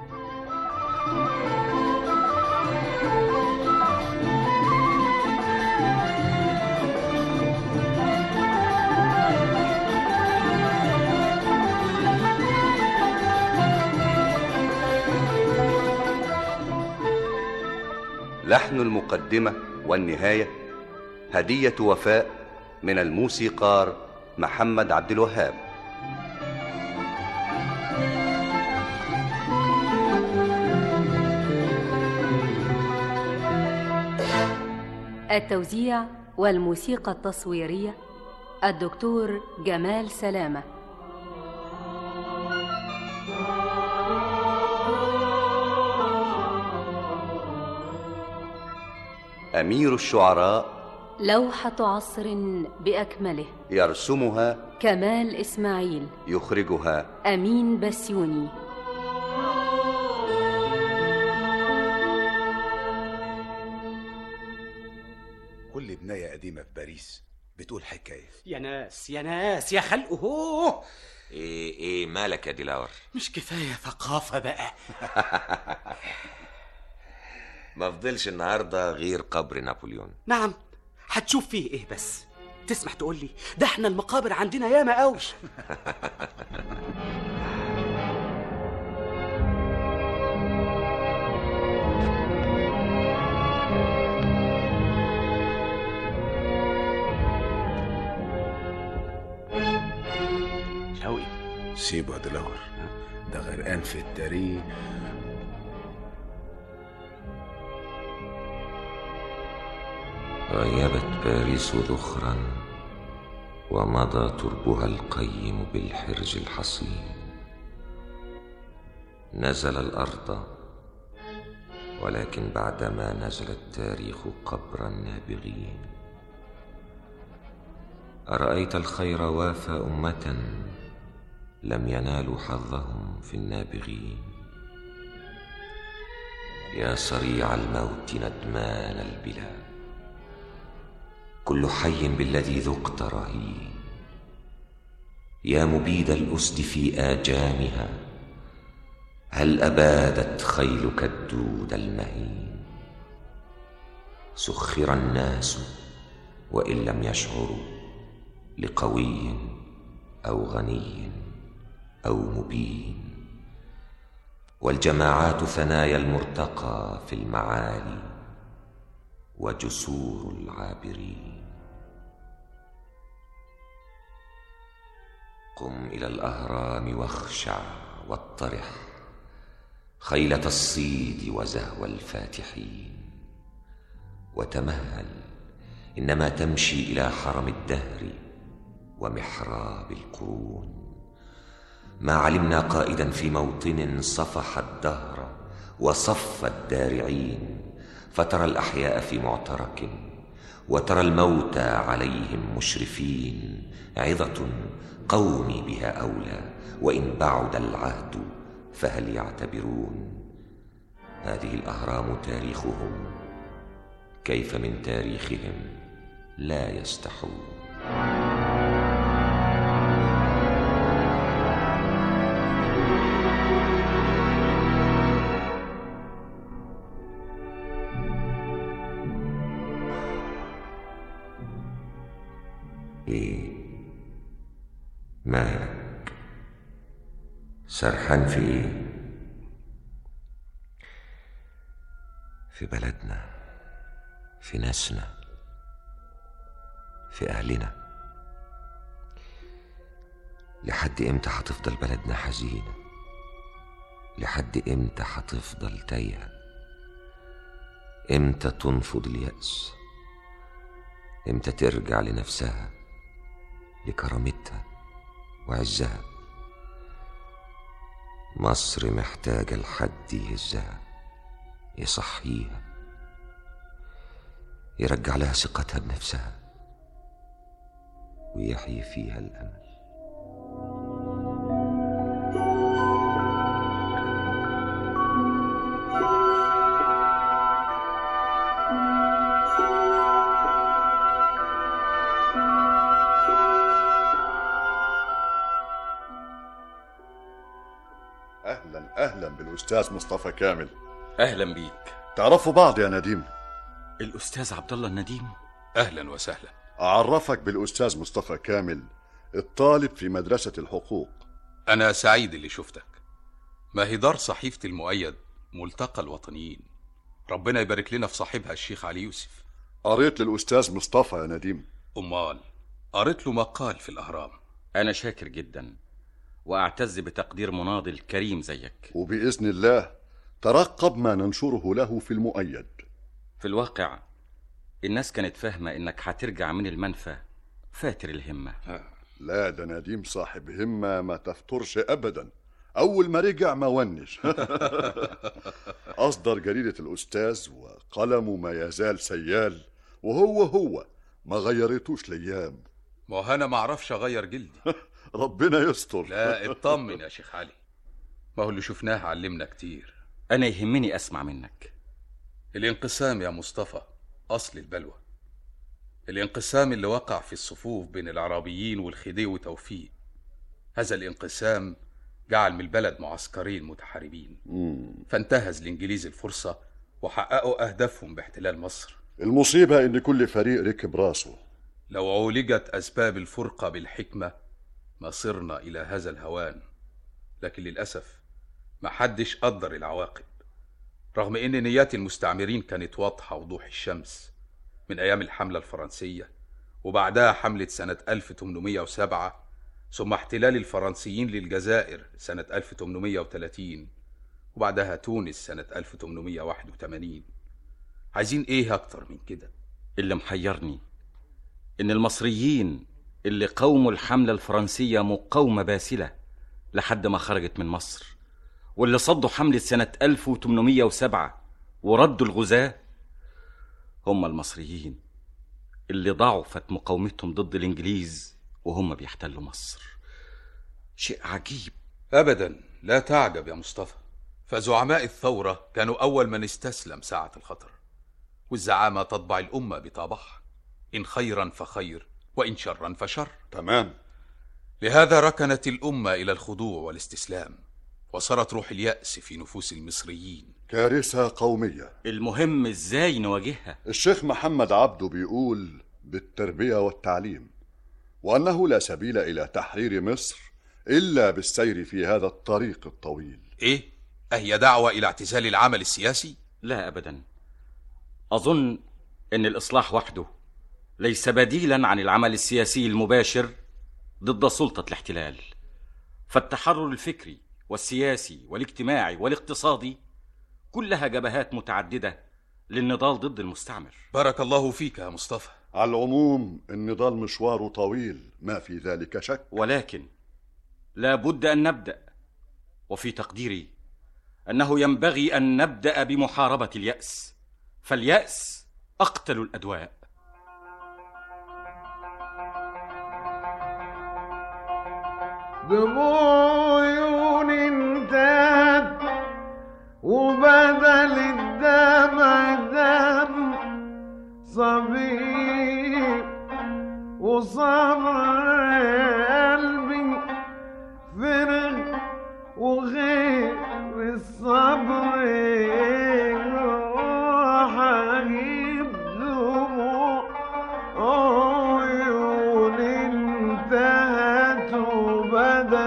لحن المقدمة والنهاية هدية وفاء من الموسيقار محمد عبد الوهاب التوزيع والموسيقى التصويرية الدكتور جمال سلامة أمير الشعراء لوحة عصر بأكمله يرسمها كمال إسماعيل يخرجها أمين بسيوني كل بناية قديمة في باريس بتقول حكاية يا ناس يا ناس يا خلق هو ايه ايه مالك يا ديلاور مش كفاية ثقافة بقى ما فضلش النهارده غير قبر نابليون نعم هتشوف فيه ايه بس تسمح تقول لي ده احنا المقابر عندنا ياما قوي شوقي سيبه يا دلاور ده غرقان في التاريخ غيبت باريس ذخرا ومضى تربها القيم بالحرج الحصين نزل الارض ولكن بعدما نزل التاريخ قبر النابغين ارايت الخير وافى امه لم ينالوا حظهم في النابغين يا صريع الموت ندمان البلاد كل حي بالذي ذقت رهين يا مبيد الأسد في آجامها هل أبادت خيلك الدود المهين سخر الناس وإن لم يشعروا لقوي أو غني أو مبين والجماعات ثنايا المرتقى في المعالي وجسور العابرين قم الى الاهرام واخشع واطرح خيله الصيد وزهو الفاتحين وتمهل انما تمشي الى حرم الدهر ومحراب القرون ما علمنا قائدا في موطن صفح الدهر وصف الدارعين فترى الاحياء في معترك وترى الموتى عليهم مشرفين عظه قومي بها اولى وان بعد العهد فهل يعتبرون هذه الاهرام تاريخهم كيف من تاريخهم لا يستحون ايه مالك سرحان في ايه في بلدنا في ناسنا في أهلنا لحد إمتى هتفضل بلدنا حزينة لحد إمتى هتفضل تايهة إمتى تنفض اليأس إمتى ترجع لنفسها لكرامتها وعزها مصر محتاجة لحد يهزها يصحيها يرجع لها ثقتها بنفسها ويحيي فيها الأمل اهلا اهلا بالاستاذ مصطفى كامل اهلا بيك تعرفوا بعض يا نديم الاستاذ عبد الله النديم اهلا وسهلا اعرفك بالاستاذ مصطفى كامل الطالب في مدرسه الحقوق انا سعيد اللي شفتك ما هي دار صحيفه المؤيد ملتقى الوطنيين ربنا يبارك لنا في صاحبها الشيخ علي يوسف قريت للاستاذ مصطفى يا نديم امال قريت له مقال في الاهرام انا شاكر جدا واعتز بتقدير مناضل كريم زيك وباذن الله ترقب ما ننشره له في المؤيد في الواقع الناس كانت فاهمه انك هترجع من المنفى فاتر الهمه لا ده نديم صاحب همه ما تفترش ابدا اول ما رجع ما ونش اصدر جريده الاستاذ وقلمه ما يزال سيال وهو هو ما غيرتوش الايام ما هو انا ما اعرفش اغير جلدي ربنا يستر لا اطمن يا شيخ علي ما هو اللي شفناه علمنا كتير انا يهمني اسمع منك الانقسام يا مصطفى اصل البلوى الانقسام اللي وقع في الصفوف بين العربيين والخديوي توفيق هذا الانقسام جعل من البلد معسكرين متحاربين فانتهز الانجليز الفرصه وحققوا اهدافهم باحتلال مصر المصيبه ان كل فريق ركب راسه لو عولجت اسباب الفرقه بالحكمه ما صرنا الى هذا الهوان لكن للاسف ما حدش قدر العواقب رغم ان نيات المستعمرين كانت واضحه وضوح الشمس من ايام الحمله الفرنسيه وبعدها حمله سنه 1807 ثم احتلال الفرنسيين للجزائر سنه 1830 وبعدها تونس سنه 1881 عايزين ايه اكتر من كده اللي محيرني ان المصريين اللي قاوموا الحملة الفرنسية مقاومة باسلة لحد ما خرجت من مصر واللي صدوا حملة سنة 1807 وردوا الغزاة هم المصريين اللي ضعفت مقاومتهم ضد الإنجليز وهم بيحتلوا مصر شيء عجيب ابدا لا تعجب يا مصطفى فزعماء الثوره كانوا اول من استسلم ساعه الخطر والزعامه تطبع الامه بطبعها ان خيرا فخير وان شرا فشر تمام لهذا ركنت الامه الى الخضوع والاستسلام وصارت روح الياس في نفوس المصريين كارثه قوميه المهم ازاي نواجهها الشيخ محمد عبده بيقول بالتربيه والتعليم وانه لا سبيل الى تحرير مصر الا بالسير في هذا الطريق الطويل ايه اهي دعوه الى اعتزال العمل السياسي لا ابدا اظن ان الاصلاح وحده ليس بديلا عن العمل السياسي المباشر ضد سلطه الاحتلال فالتحرر الفكري والسياسي والاجتماعي والاقتصادي كلها جبهات متعدده للنضال ضد المستعمر بارك الله فيك يا مصطفى على العموم النضال مشواره طويل ما في ذلك شك ولكن لا بد ان نبدا وفي تقديري انه ينبغي ان نبدا بمحاربه الياس فالياس اقتل الادواء دموع انتهت وبدل الدمع دم صبي وصبر قلبي فرغ وغير الصبر راح اجيب دموع عيون انتهت وبدل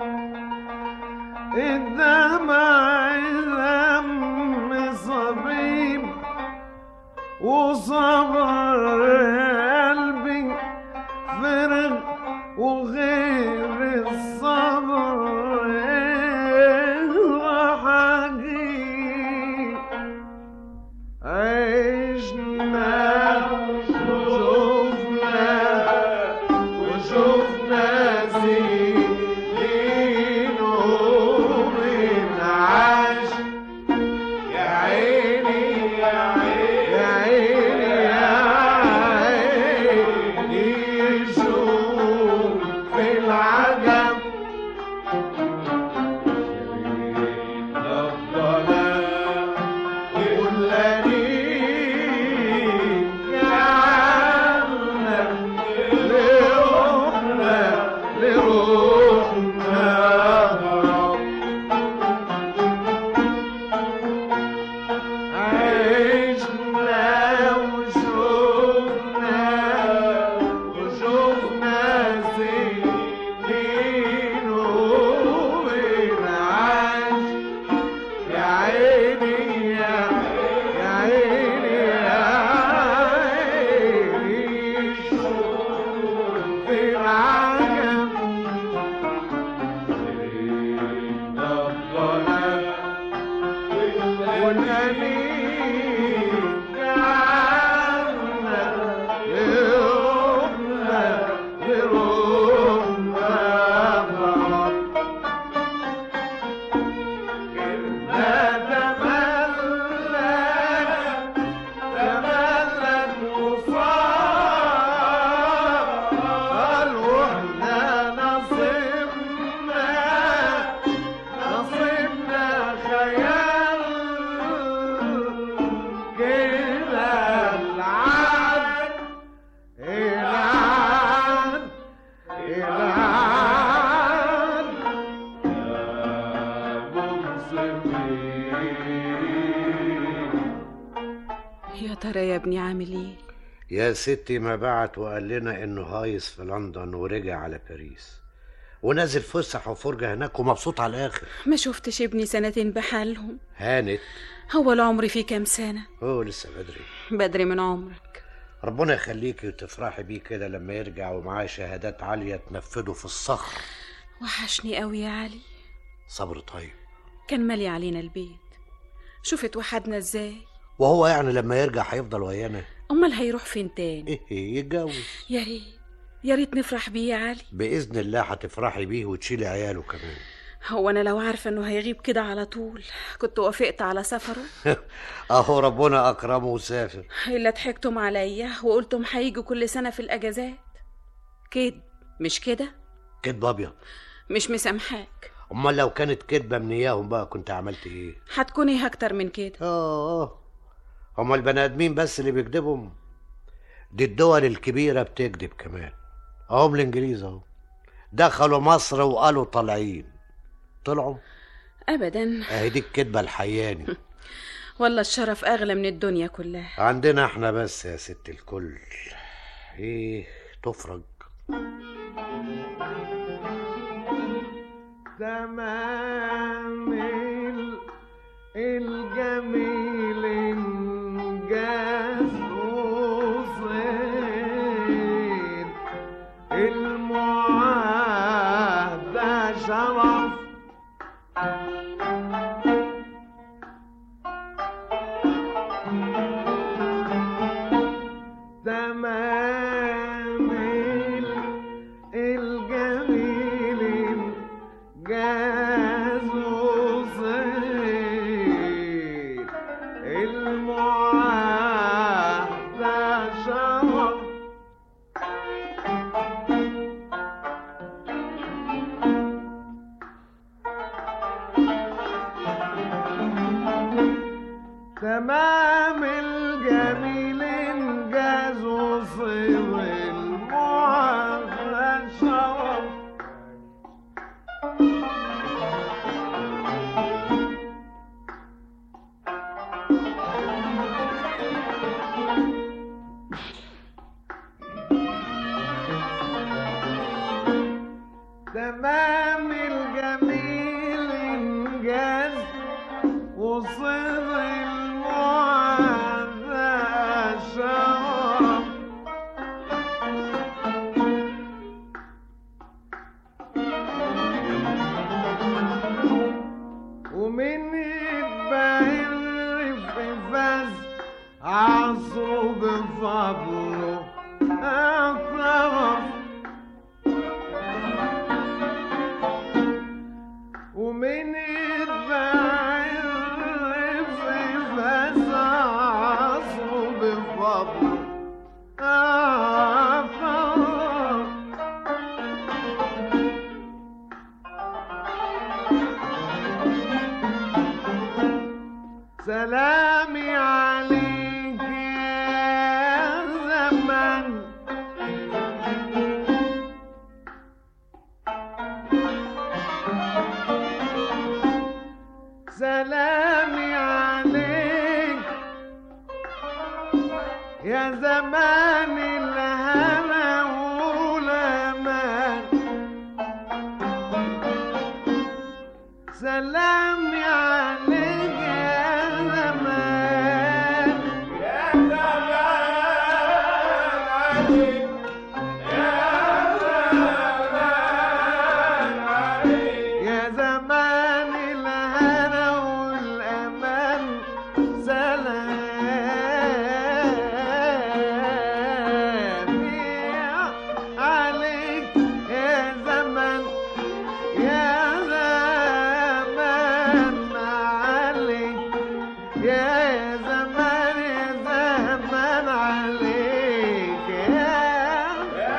الدمع لم صبي الصبر قلبي فرغ وغير الصبر وحقيق عشنا وشوفنا وشوفنا سنين وبنعاش يا عيني يا عيني يا عيني يا عيني شوف في العجب الظلام والأنين جعلنا لروحنا لروحنا عشنا وشوفنا وشوفنا سنين وبنعاش يا عيني يا يا عيني يا عيني شوف العجب الظلام والأنين جعلنا لروحنا لروحنا فرح كنا تملك تملك وصال واحنا نصيبنا نصيبنا خيال كده العاد العاد العاد يا ترى يا ابني عامل ايه يا ستي ما بعت وقال لنا انه هايص في لندن ورجع على باريس ونازل فسح وفرجة هناك ومبسوط على الاخر ما شفتش ابني سنتين بحالهم هانت هو العمر فيه كام سنة هو لسه بدري بدري من عمرك ربنا يخليكي وتفرحي بيه كده لما يرجع ومعاه شهادات عالية تنفذه في الصخر وحشني قوي يا علي صبر طيب كان مالي علينا البيت شوف اتوحدنا ازاي وهو يعني لما يرجع هيفضل ويانا امال هيروح فين تاني ايه يتجوز يا ريت يا ريت نفرح بيه يا علي باذن الله هتفرحي بيه وتشيلي عياله كمان هو انا لو عارفه انه هيغيب كده على طول كنت وافقت على سفره اهو ربنا اكرمه وسافر الا ضحكتم عليا وقلتم هيجوا كل سنه في الاجازات كده مش كده كدب ابيض مش مسامحاك امال لو كانت كدبه من اياهم بقى كنت عملت ايه هتكون ايه اكتر من كده اه اه هما البني ادمين بس اللي بيكذبهم دي الدول الكبيره بتكذب كمان اهم الانجليز اهو دخلوا مصر وقالوا طالعين طلعوا ابدا اهي دي الكدبه الحياني والله الشرف اغلى من الدنيا كلها عندنا احنا بس يا ست الكل ايه تفرج تمام ال- الجميل انجاز وصير المعاد ده شرف تمام ال- الجميل جاز وصير المعاهدة شرف تمام الجميل انجاز وصير المعاهدة شرف تمام الجميل انجاز وصل المعاذ شرف سلامي عليك يا زمن سلامي عليك يا زمان الهنا والامان سلامي عليك يا زمان يا زمان عليك يا زمان الهنا والامان سلامي عليك يا زمان يا زمان عليك يا زمان يا زمان عليك يا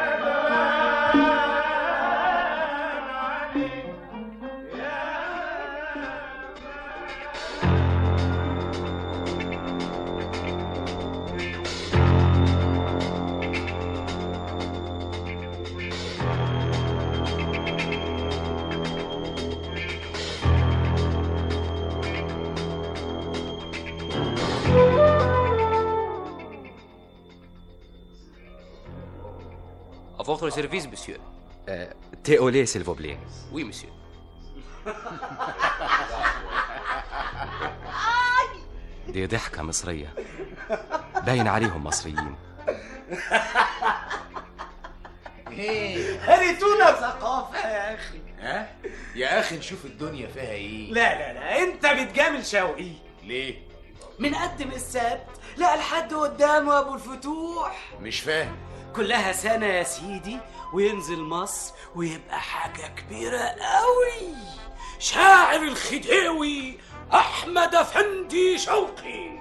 À votre service, monsieur. تي اولي سيل فو بلي Oui, monsieur. دي ضحكة مصرية باين عليهم مصريين هريتونا ثقافة يا أخي ها؟ يا أخي نشوف الدنيا فيها إيه لا لا لا انت بتجامل شوقي ليه؟ من قدم السبت لا لحد قدامه ابو الفتوح مش فاهم كلها سنة يا سيدي وينزل مصر ويبقى حاجة كبيرة قوي شاعر الخديوي أحمد أفندي شوقي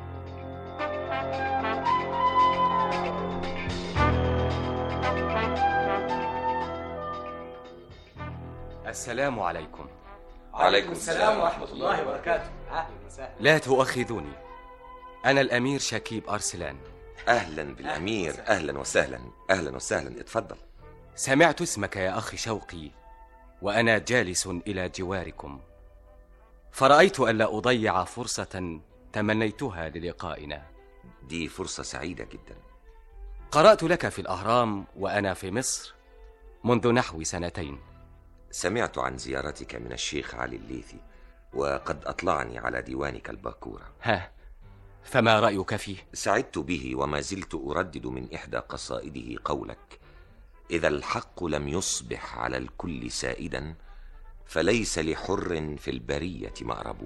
السلام عليكم عليكم السلام ورحمة الله وبركاته أهلا وسهلا لا تؤاخذوني أنا الأمير شكيب أرسلان أهلا بالأمير أهلا وسهلا أهلا وسهلا اتفضل سمعت اسمك يا أخي شوقي وأنا جالس إلى جواركم فرأيت ألا أضيع فرصة تمنيتها للقائنا دي فرصة سعيدة جدا قرأت لك في الأهرام وأنا في مصر منذ نحو سنتين سمعت عن زيارتك من الشيخ علي الليثي وقد أطلعني على ديوانك الباكورة ها فما رأيك فيه؟ سعدت به وما زلت أردد من إحدى قصائده قولك إذا الحق لم يصبح على الكل سائدا فليس لحر في البرية مأرب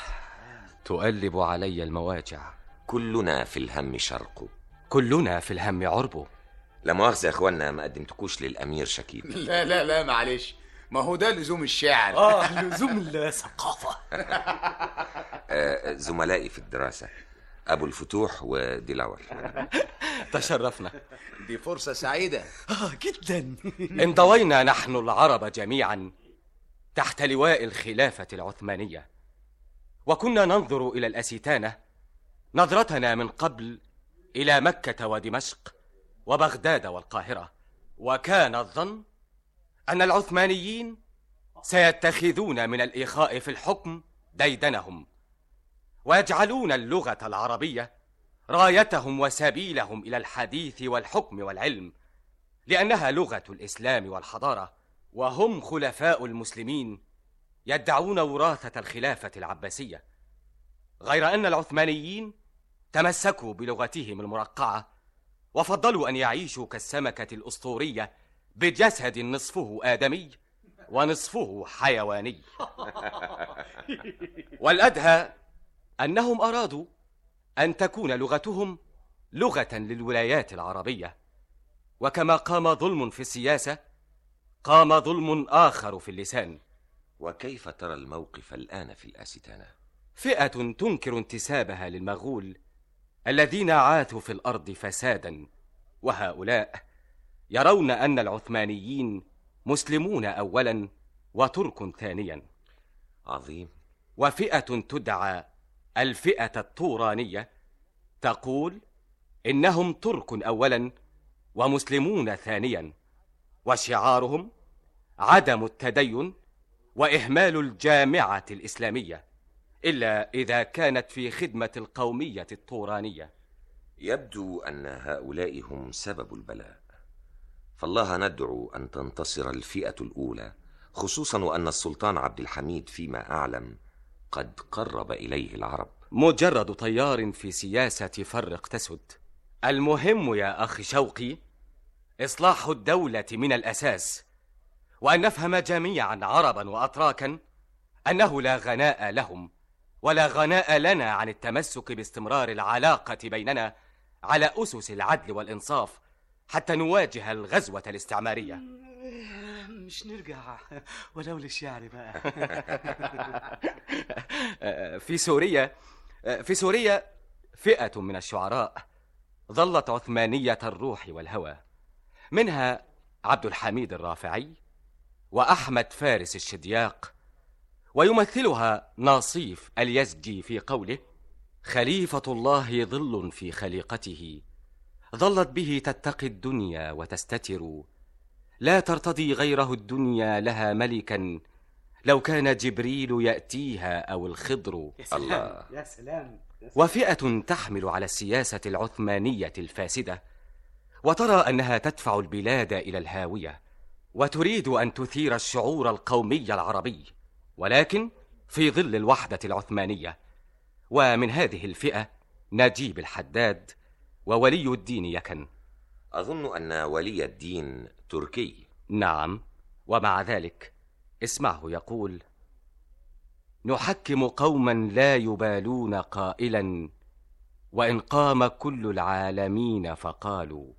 تؤلب علي المواجع كلنا في الهم شرق كلنا في الهم عرب لا مؤاخذة يا إخوانا ما قدمتكوش للأمير شكيب لا لا لا معلش ما هو ده لزوم الشعر آه لزوم الثقافة آه، زملائي في الدراسة أبو الفتوح وديلاور تشرفنا دي فرصة سعيدة آه جدا انضوينا نحن العرب جميعا تحت لواء الخلافة العثمانية وكنا ننظر إلى الأسيتانة نظرتنا من قبل إلى مكة ودمشق وبغداد والقاهرة وكان الظن أن العثمانيين سيتخذون من الإخاء في الحكم ديدنهم ويجعلون اللغة العربية رايتهم وسبيلهم إلى الحديث والحكم والعلم لأنها لغة الإسلام والحضارة وهم خلفاء المسلمين يدعون وراثة الخلافة العباسية غير أن العثمانيين تمسكوا بلغتهم المرقعة وفضلوا أن يعيشوا كالسمكة الأسطورية بجسد نصفه آدمي ونصفه حيواني والأدهى أنهم أرادوا أن تكون لغتهم لغة للولايات العربية وكما قام ظلم في السياسة قام ظلم آخر في اللسان وكيف ترى الموقف الآن في الأستانة؟ فئة تنكر انتسابها للمغول الذين عاثوا في الأرض فسادا وهؤلاء يرون أن العثمانيين مسلمون أولا وترك ثانيا عظيم وفئة تدعى الفئة الطورانية تقول إنهم ترك أولا ومسلمون ثانيا وشعارهم عدم التدين وإهمال الجامعة الإسلامية إلا إذا كانت في خدمة القومية الطورانية يبدو ان هؤلاء هم سبب البلاء فالله ندعو ان تنتصر الفئه الاولى خصوصا وان السلطان عبد الحميد فيما اعلم قد قرب اليه العرب مجرد طيار في سياسة فرق تسد المهم يا أخي شوقي إصلاح الدولة من الأساس وأن نفهم جميعا عربا وأتراكا أنه لا غناء لهم ولا غناء لنا عن التمسك باستمرار العلاقة بيننا على أسس العدل والإنصاف حتى نواجه الغزوة الاستعمارية مش نرجع ولو للشعر بقى في سوريا في سوريا فئة من الشعراء ظلت عثمانية الروح والهوى منها عبد الحميد الرافعي وأحمد فارس الشدياق ويمثلها ناصيف اليزجي في قوله خليفة الله ظل في خليقته ظلت به تتقي الدنيا وتستتر لا ترتضي غيره الدنيا لها ملكا لو كان جبريل يأتيها أو الخضر الله يا سلام وفئة تحمل على السياسة العثمانية الفاسدة وترى أنها تدفع البلاد إلى الهاوية وتريد أن تثير الشعور القومي العربي ولكن في ظل الوحدة العثمانية ومن هذه الفئة نجيب الحداد وولي الدين يكن اظن ان ولي الدين تركي نعم ومع ذلك اسمعه يقول نحكم قوما لا يبالون قائلا وان قام كل العالمين فقالوا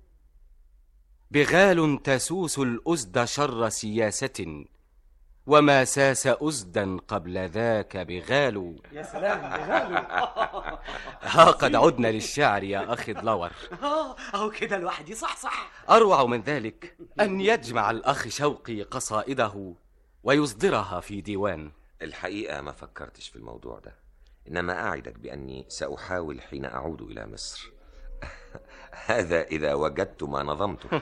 بغال تسوس الاسد شر سياسه وما ساس اسدا قبل ذاك بغال يا سلام بغالو. ها قد عدنا للشعر يا اخي دلور اه اهو كده الواحد يصحصح اروع من ذلك ان يجمع الاخ شوقي قصائده ويصدرها في ديوان الحقيقه ما فكرتش في الموضوع ده انما اعدك باني ساحاول حين اعود الى مصر هذا اذا وجدت ما نظمته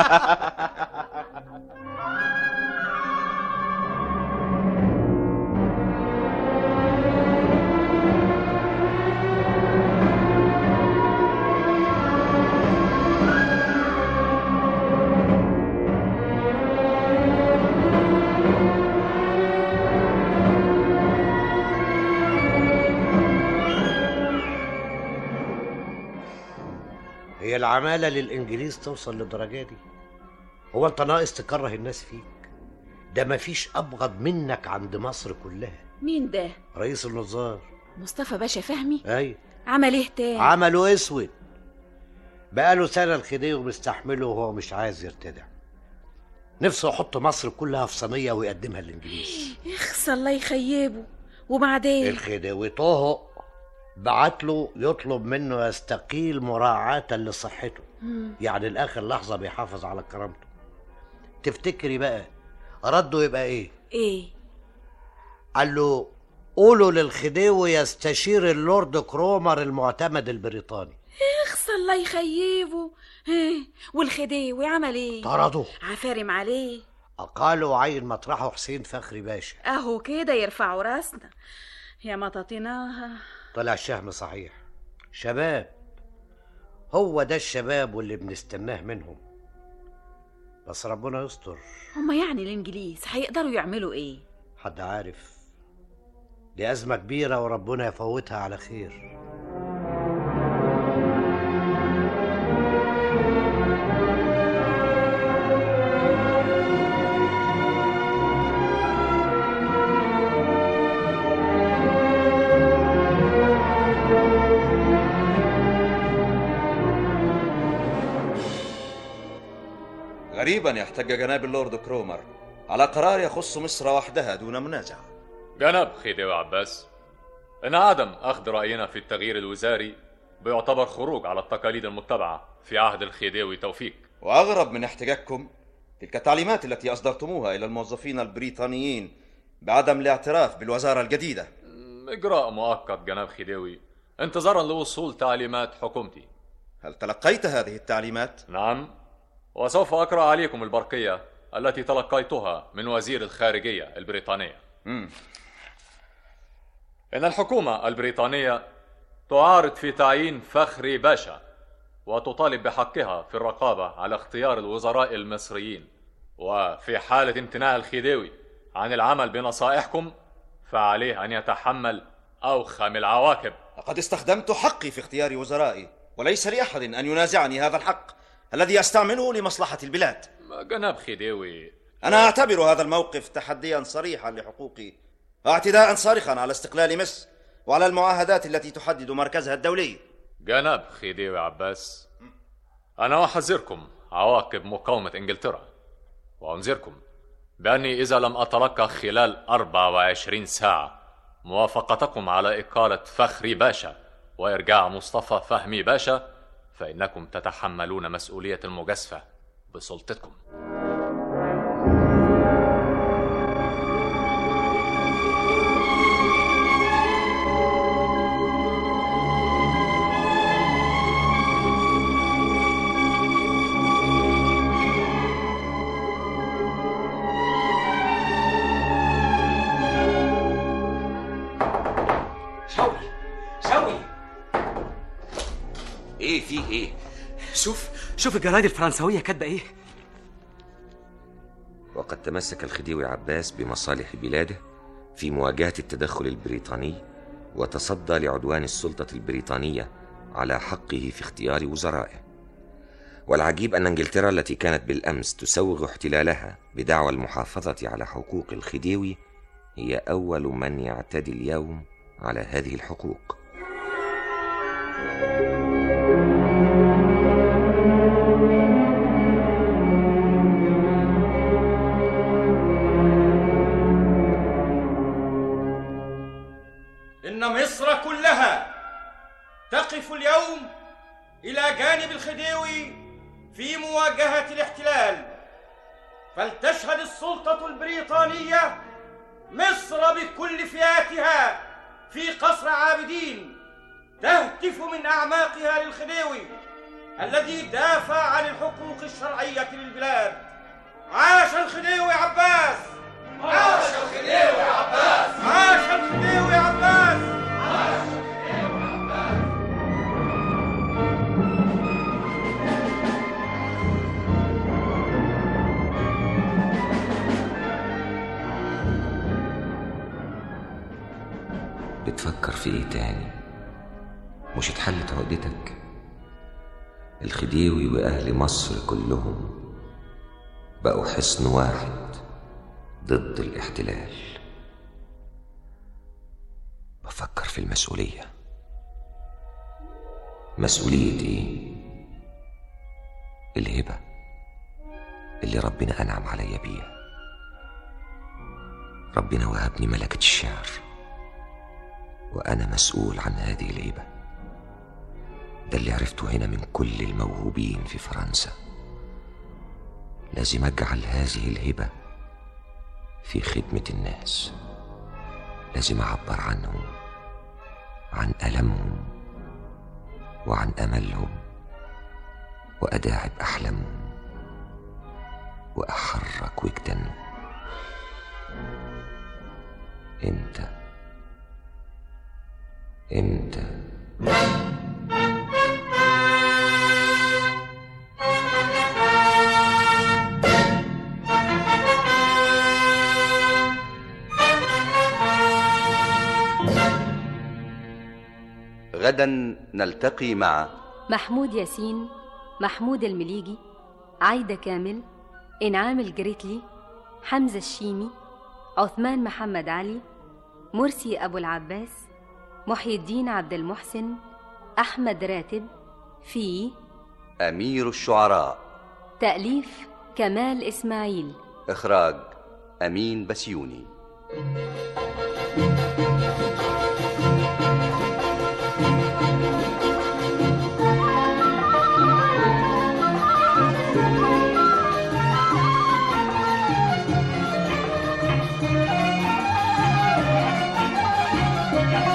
هي العمالة للإنجليز توصل للدرجة دي هو أنت ناقص تكره الناس فيك ده مفيش أبغض منك عند مصر كلها مين ده رئيس النظار مصطفى باشا فهمي أيوة عمل ايه تاني عمله اسود بقاله سنة الخديوي مستحمله وهو مش عايز يرتدع نفسه يحط مصر كلها في صينية ويقدمها للإنجليز اخس الله يخيبه وبعدين الخديوي طهق بعت له يطلب منه يستقيل مراعاة لصحته مم. يعني لآخر لحظة بيحافظ على كرامته تفتكري بقى رده يبقى ايه ايه قال له قولوا للخديوي يستشير اللورد كرومر المعتمد البريطاني اخس الله يخيبه ها، والخديوي عمل ايه طرده عفارم عليه قالوا عين مطرحه حسين فخري باشا اهو كده يرفعوا راسنا يا مطاطيناها طلع شهم صحيح شباب هو ده الشباب واللي بنستناه منهم بس ربنا يستر هما يعني الانجليز هيقدروا يعملوا ايه حد عارف دي أزمة كبيرة وربنا يفوتها على خير غريبا يحتج جناب اللورد كرومر على قرار يخص مصر وحدها دون منازعة جناب خديوي عباس إن عدم أخذ رأينا في التغيير الوزاري بيعتبر خروج على التقاليد المتبعة في عهد الخديوي توفيق وأغرب من احتجاجكم تلك التعليمات التي أصدرتموها إلى الموظفين البريطانيين بعدم الاعتراف بالوزارة الجديدة إجراء مؤقت جناب خديوي انتظارا لوصول تعليمات حكومتي هل تلقيت هذه التعليمات؟ نعم وسوف أقرأ عليكم البرقية التي تلقيتها من وزير الخارجية البريطانية مم. إن الحكومة البريطانية تعارض في تعيين فخري باشا وتطالب بحقها في الرقابة على اختيار الوزراء المصريين وفي حالة امتناع الخديوي عن العمل بنصائحكم فعليه أن يتحمل أوخم العواقب لقد استخدمت حقي في اختيار وزرائي وليس لأحد أن ينازعني هذا الحق الذي أستعمله لمصلحة البلاد جناب خديوي أنا أعتبر هذا الموقف تحديا صريحا لحقوقي واعتداء صارخا على استقلال مصر وعلى المعاهدات التي تحدد مركزها الدولي جناب خديوي عباس أنا أحذركم عواقب مقاومة إنجلترا وأنذركم بأني إذا لم أتلقى خلال 24 ساعة موافقتكم على إقالة فخري باشا وإرجاع مصطفى فهمي باشا فإنكم تتحملون مسؤولية المجازفة بسلطتكم شوقي شوقي ايه في ايه شوف شوف الجرايد الفرنسوية كاتبة ايه وقد تمسك الخديوي عباس بمصالح بلاده في مواجهة التدخل البريطاني وتصدى لعدوان السلطة البريطانية على حقه في اختيار وزرائه والعجيب أن إنجلترا التي كانت بالأمس تسوغ احتلالها بدعوى المحافظة على حقوق الخديوي هي أول من يعتدي اليوم على هذه الحقوق إن مصر كلها تقف اليوم إلى جانب الخديوي في مواجهة الاحتلال فلتشهد السلطة البريطانية مصر بكل فئاتها في قصر عابدين تهتف من أعماقها للخديوي الذي دافع عن الحقوق الشرعية للبلاد عاش الخديوي عباس عاش الخديوي عباس عاش الخديوي عباس بتفكر في ايه تاني مش اتحلت عقدتك الخديوي واهل مصر كلهم بقوا حصن واحد ضد الاحتلال بفكر في المسؤولية مسؤولية ايه الهبة اللي ربنا أنعم عليا بيها ربنا وهبني ملكة الشعر وأنا مسؤول عن هذه الهبة ده اللي عرفته هنا من كل الموهوبين في فرنسا لازم أجعل هذه الهبة في خدمة الناس لازم أعبر عنهم عن ألمهم وعن أملهم وأداعب أحلامهم وأحرك وجدانهم إمتى إمتى غدا نلتقي مع محمود ياسين محمود المليجي عايدة كامل إنعام الجريتلي حمزة الشيمي عثمان محمد علي مرسي أبو العباس محي الدين عبد المحسن أحمد راتب في أمير الشعراء تأليف كمال إسماعيل إخراج أمين بسيوني Thank you.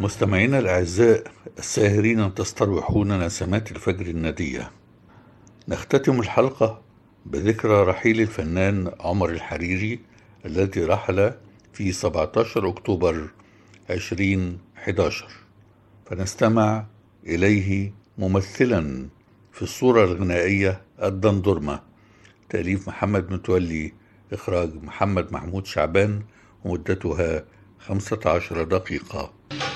مستمعينا الأعزاء الساهرين تستروحون نسمات الفجر الندية نختتم الحلقة بذكرى رحيل الفنان عمر الحريري الذي رحل في 17 أكتوبر 2011 فنستمع إليه ممثلا في الصورة الغنائية الدندرمة تأليف محمد متولي إخراج محمد محمود شعبان ومدتها 15 دقيقة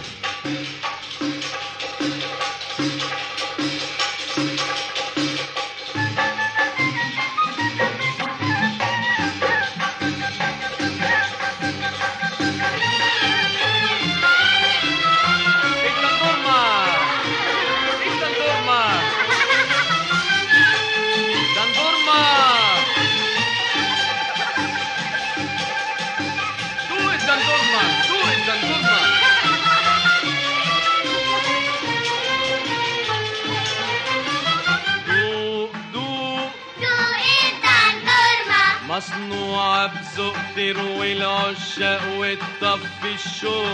مصنوعة بذوق تروي العشاق وتطفي الشوق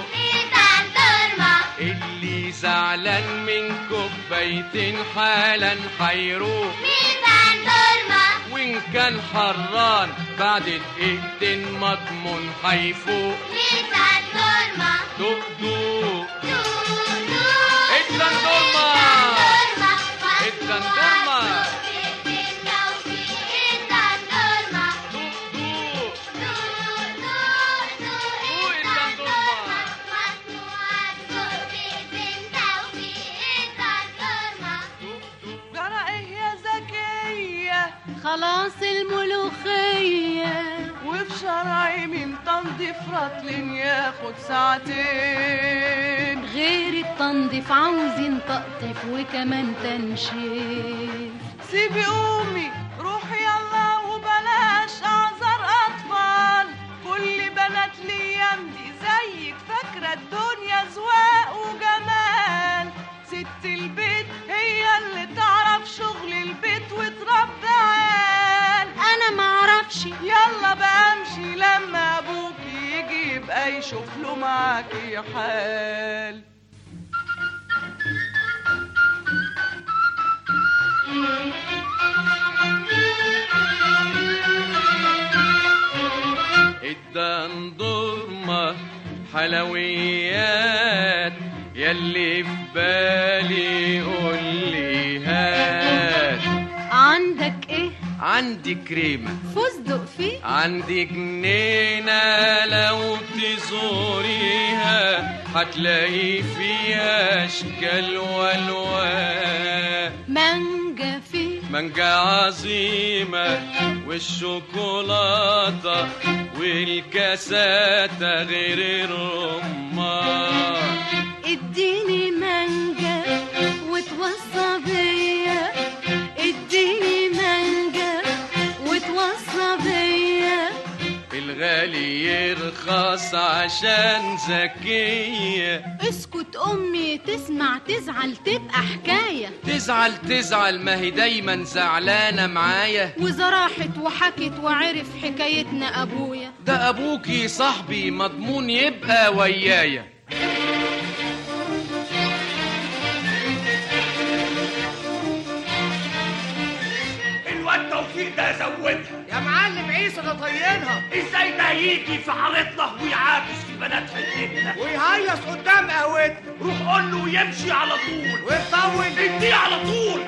اللي زعلان من كوبايتين حالا حيروق وإن كان حران بعد دقيقتين مضمون حيفوق دوق دوق الدندورما الدندورما جرى ايه يا زكية خلاص الملوخية وفي شرعي من تنظيف رطل ياخد ساعتين غير التنظيف عاوزين تقطيف وكمان تنشيف سيبي قومي روحي يلا وبلاش اعذر اطفال كل بنات الايام دي زيك فاكره الدنيا زواق وجمال ست البيت هي اللي تعرف شغل البيت وتربي عيال انا معرفش يلا بقى امشي لما ابوك يجي يبقى يشوف له معاكي حال الدندورمة حلويات يلي في بالي قولي هات عندك ايه عندي كريمة فستق فيه عندي جنينة لو تزوريها هتلاقي فيها أشكال والوان مانجا فيه مانجا عظيمة والشوكولاتة والكاساتة غير الرمان اديني مانجا وتوصى بيا اديني مانجا وتوصى بيا الغالي يرخص عشان ذكية اسكت امي تسمع تزعل تبقى حكايه تزعل تزعل ما هي دايما زعلانة معايا وإذا راحت وحكت وعرف حكايتنا ابويا ده أبوكي صاحبي مضمون يبقى ويايا الواد توفيق ده زودها يا معلم عيسى ده طينها ازاي ده يجي في حارتنا ويعاكس في بنات حتتنا ويهيص قدام قهوتنا روح قول له يمشي على طول ويطول اديه على طول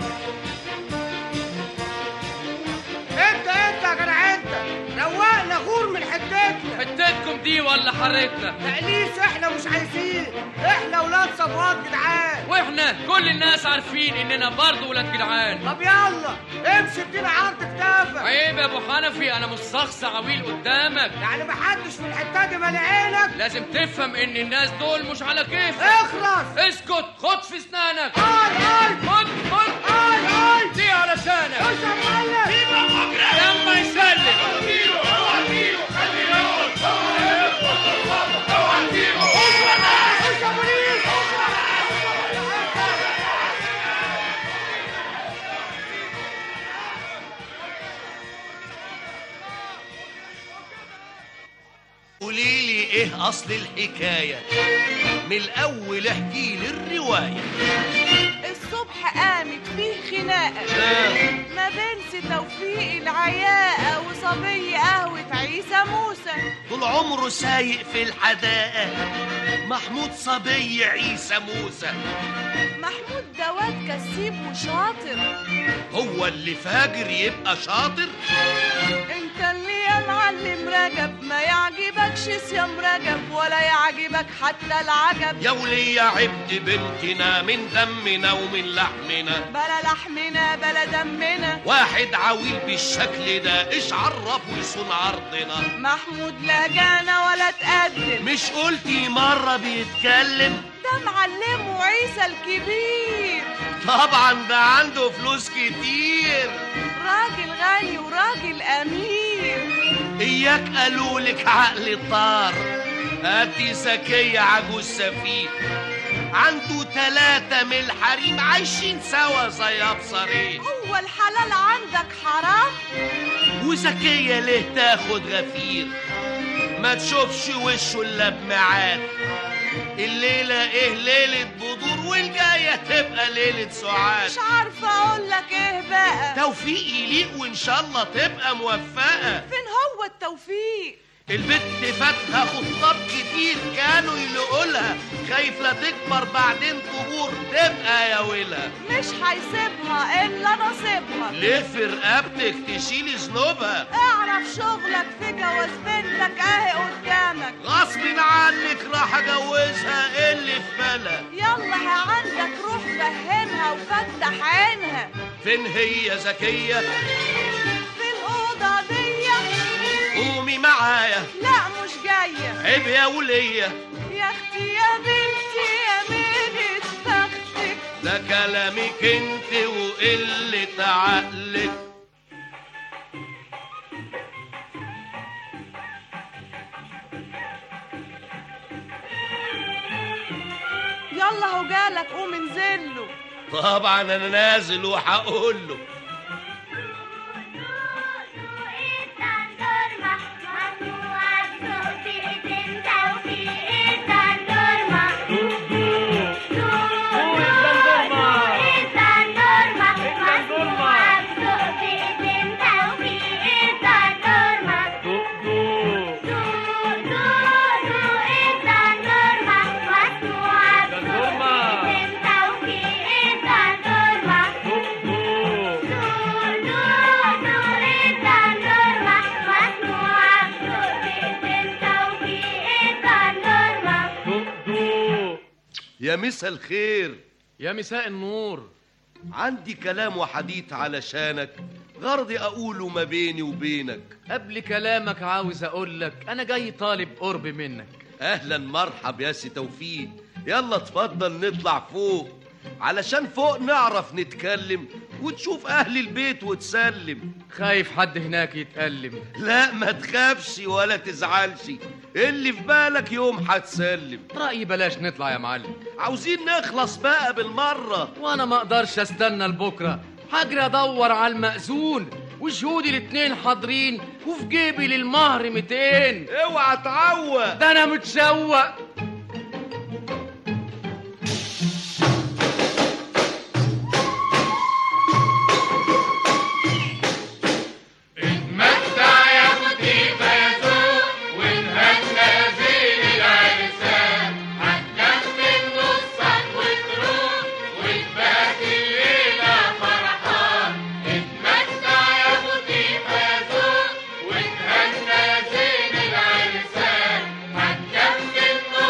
انت انت يا جدع انت روقنا غور من حتتنا حتتكم دي ولا حارتنا تقليص احنا مش عايزين احنا ولاد صفوات جدعان واحنا كل الناس عارفين اننا برضه ولاد جدعان طب يلا امشي ادينا عرض كتافك عيب يا ابو حنفي انا مش شخص عويل قدامك يعني محدش في الحته دي مالي عينك لازم تفهم ان الناس دول مش على كيفك اخلص اسكت خد في اسنانك اي اي خد خد اي اي دي علشانك خش يا معلم لما يسلم خش يا بوليس قولي لي ايه اصل الحكايه من الاول احكي لي الروايه الصبح قامت فيه خناقة ما بين سي توفيق العياقة وصبي قهوة عيسى موسى طول عمره سايق في الحدائق محمود صبي عيسى موسى محمود دوات كسيب وشاطر هو اللي فاجر يبقى شاطر انت اللي يا معلم رجب ما يعجبكش سيام رجب ولا يعجبك حتى العجب يا ولية عبد بنتنا من دمنا ومن لحمنا بلا لحمنا بلا دمنا واحد عويل بالشكل ده ايش عرفه يصون عرضنا محمود لا جانا ولا تقدم مش قلتي مرة بيتكلم ده معلمه عيسى الكبير طبعا ده عنده فلوس كتير راجل غني وراجل امير اياك قالولك عقل طار هاتي زكية عجوز سفيه عنده تلاتة من الحريم عايشين سوا زي ابصرين هو الحلال عندك حرام وزكية ليه تاخد غفير ما تشوفش وشه الا بميعاد الليلة ايه ليلة بدور والجاية تبقى ليلة سعاد مش عارفة اقول لك ايه بقى توفيق يليق وان شاء الله تبقى موفقة فين هو التوفيق البت فاتها خطاب كتير كانوا يلقوا لها خايف لا تكبر بعدين قبور تبقى يا ويلها مش هيسيبها الا نصيبها ليه في رقبتك تشيلي ذنوبها اعرف شغلك في جواز بنتك اهي قدامك غصب عنك راح اجوزها اللي في بالها يلا ها عندك روح فهمها وفتح عينها فين هي زكية في الأوضة دي قومي معايا لا مش جاية عيب يا ولية يا اختي يا بنتي يا ميلة بختك ده كلامك انت وقلة عقلك يلا هو جالك قوم انزله طبعا انا نازل وهقول له يا مساء الخير يا مساء النور عندي كلام وحديث علشانك غرضي اقوله ما بيني وبينك قبل كلامك عاوز اقول لك انا جاي طالب قرب منك اهلا مرحب يا سي توفيق يلا اتفضل نطلع فوق علشان فوق نعرف نتكلم وتشوف اهل البيت وتسلم خايف حد هناك يتألم لا ما تخافش ولا تزعلش اللي في بالك يوم هتسلم رأيي بلاش نطلع يا معلم عاوزين نخلص بقى بالمرة وانا ما اقدرش استنى لبكرة هجري ادور على المأذون وشهودي الاتنين حاضرين وفي جيبي للمهر 200 اوعى تعوق ده انا متشوق اتمتع يا مطيب يا ذوق واتهنى زين العرسان هتكمل نصك وتروح وتبات الليلة فرحان اتمتع يا مطيب يا ذوق واتهنى زين العرسان هتكمل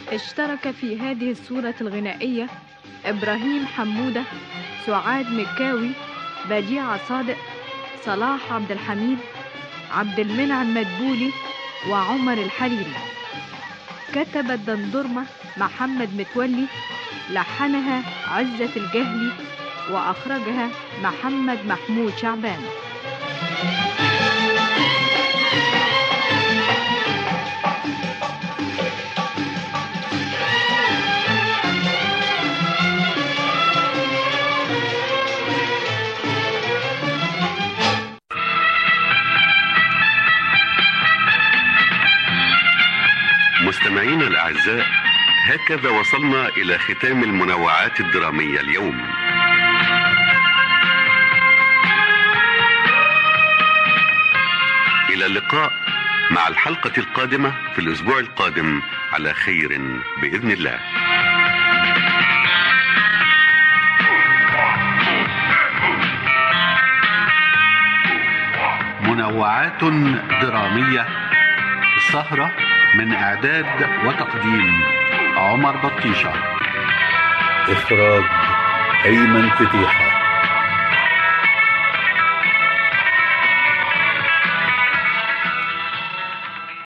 اشترك في هذه الصورة الغنائية إبراهيم حمودة سعاد مكاوي بديعة صادق صلاح عبد الحميد عبد المنعم مدبولي وعمر الحريري كتب الدندرمة محمد متولي لحنها عزة الجهلي وأخرجها محمد محمود شعبان مستمعينا الأعزاء هكذا وصلنا إلى ختام المنوعات الدرامية اليوم إلى اللقاء مع الحلقة القادمة في الأسبوع القادم على خير بإذن الله منوعات درامية السهرة من إعداد وتقديم عمر بطيشة إخراج أيمن فتيحة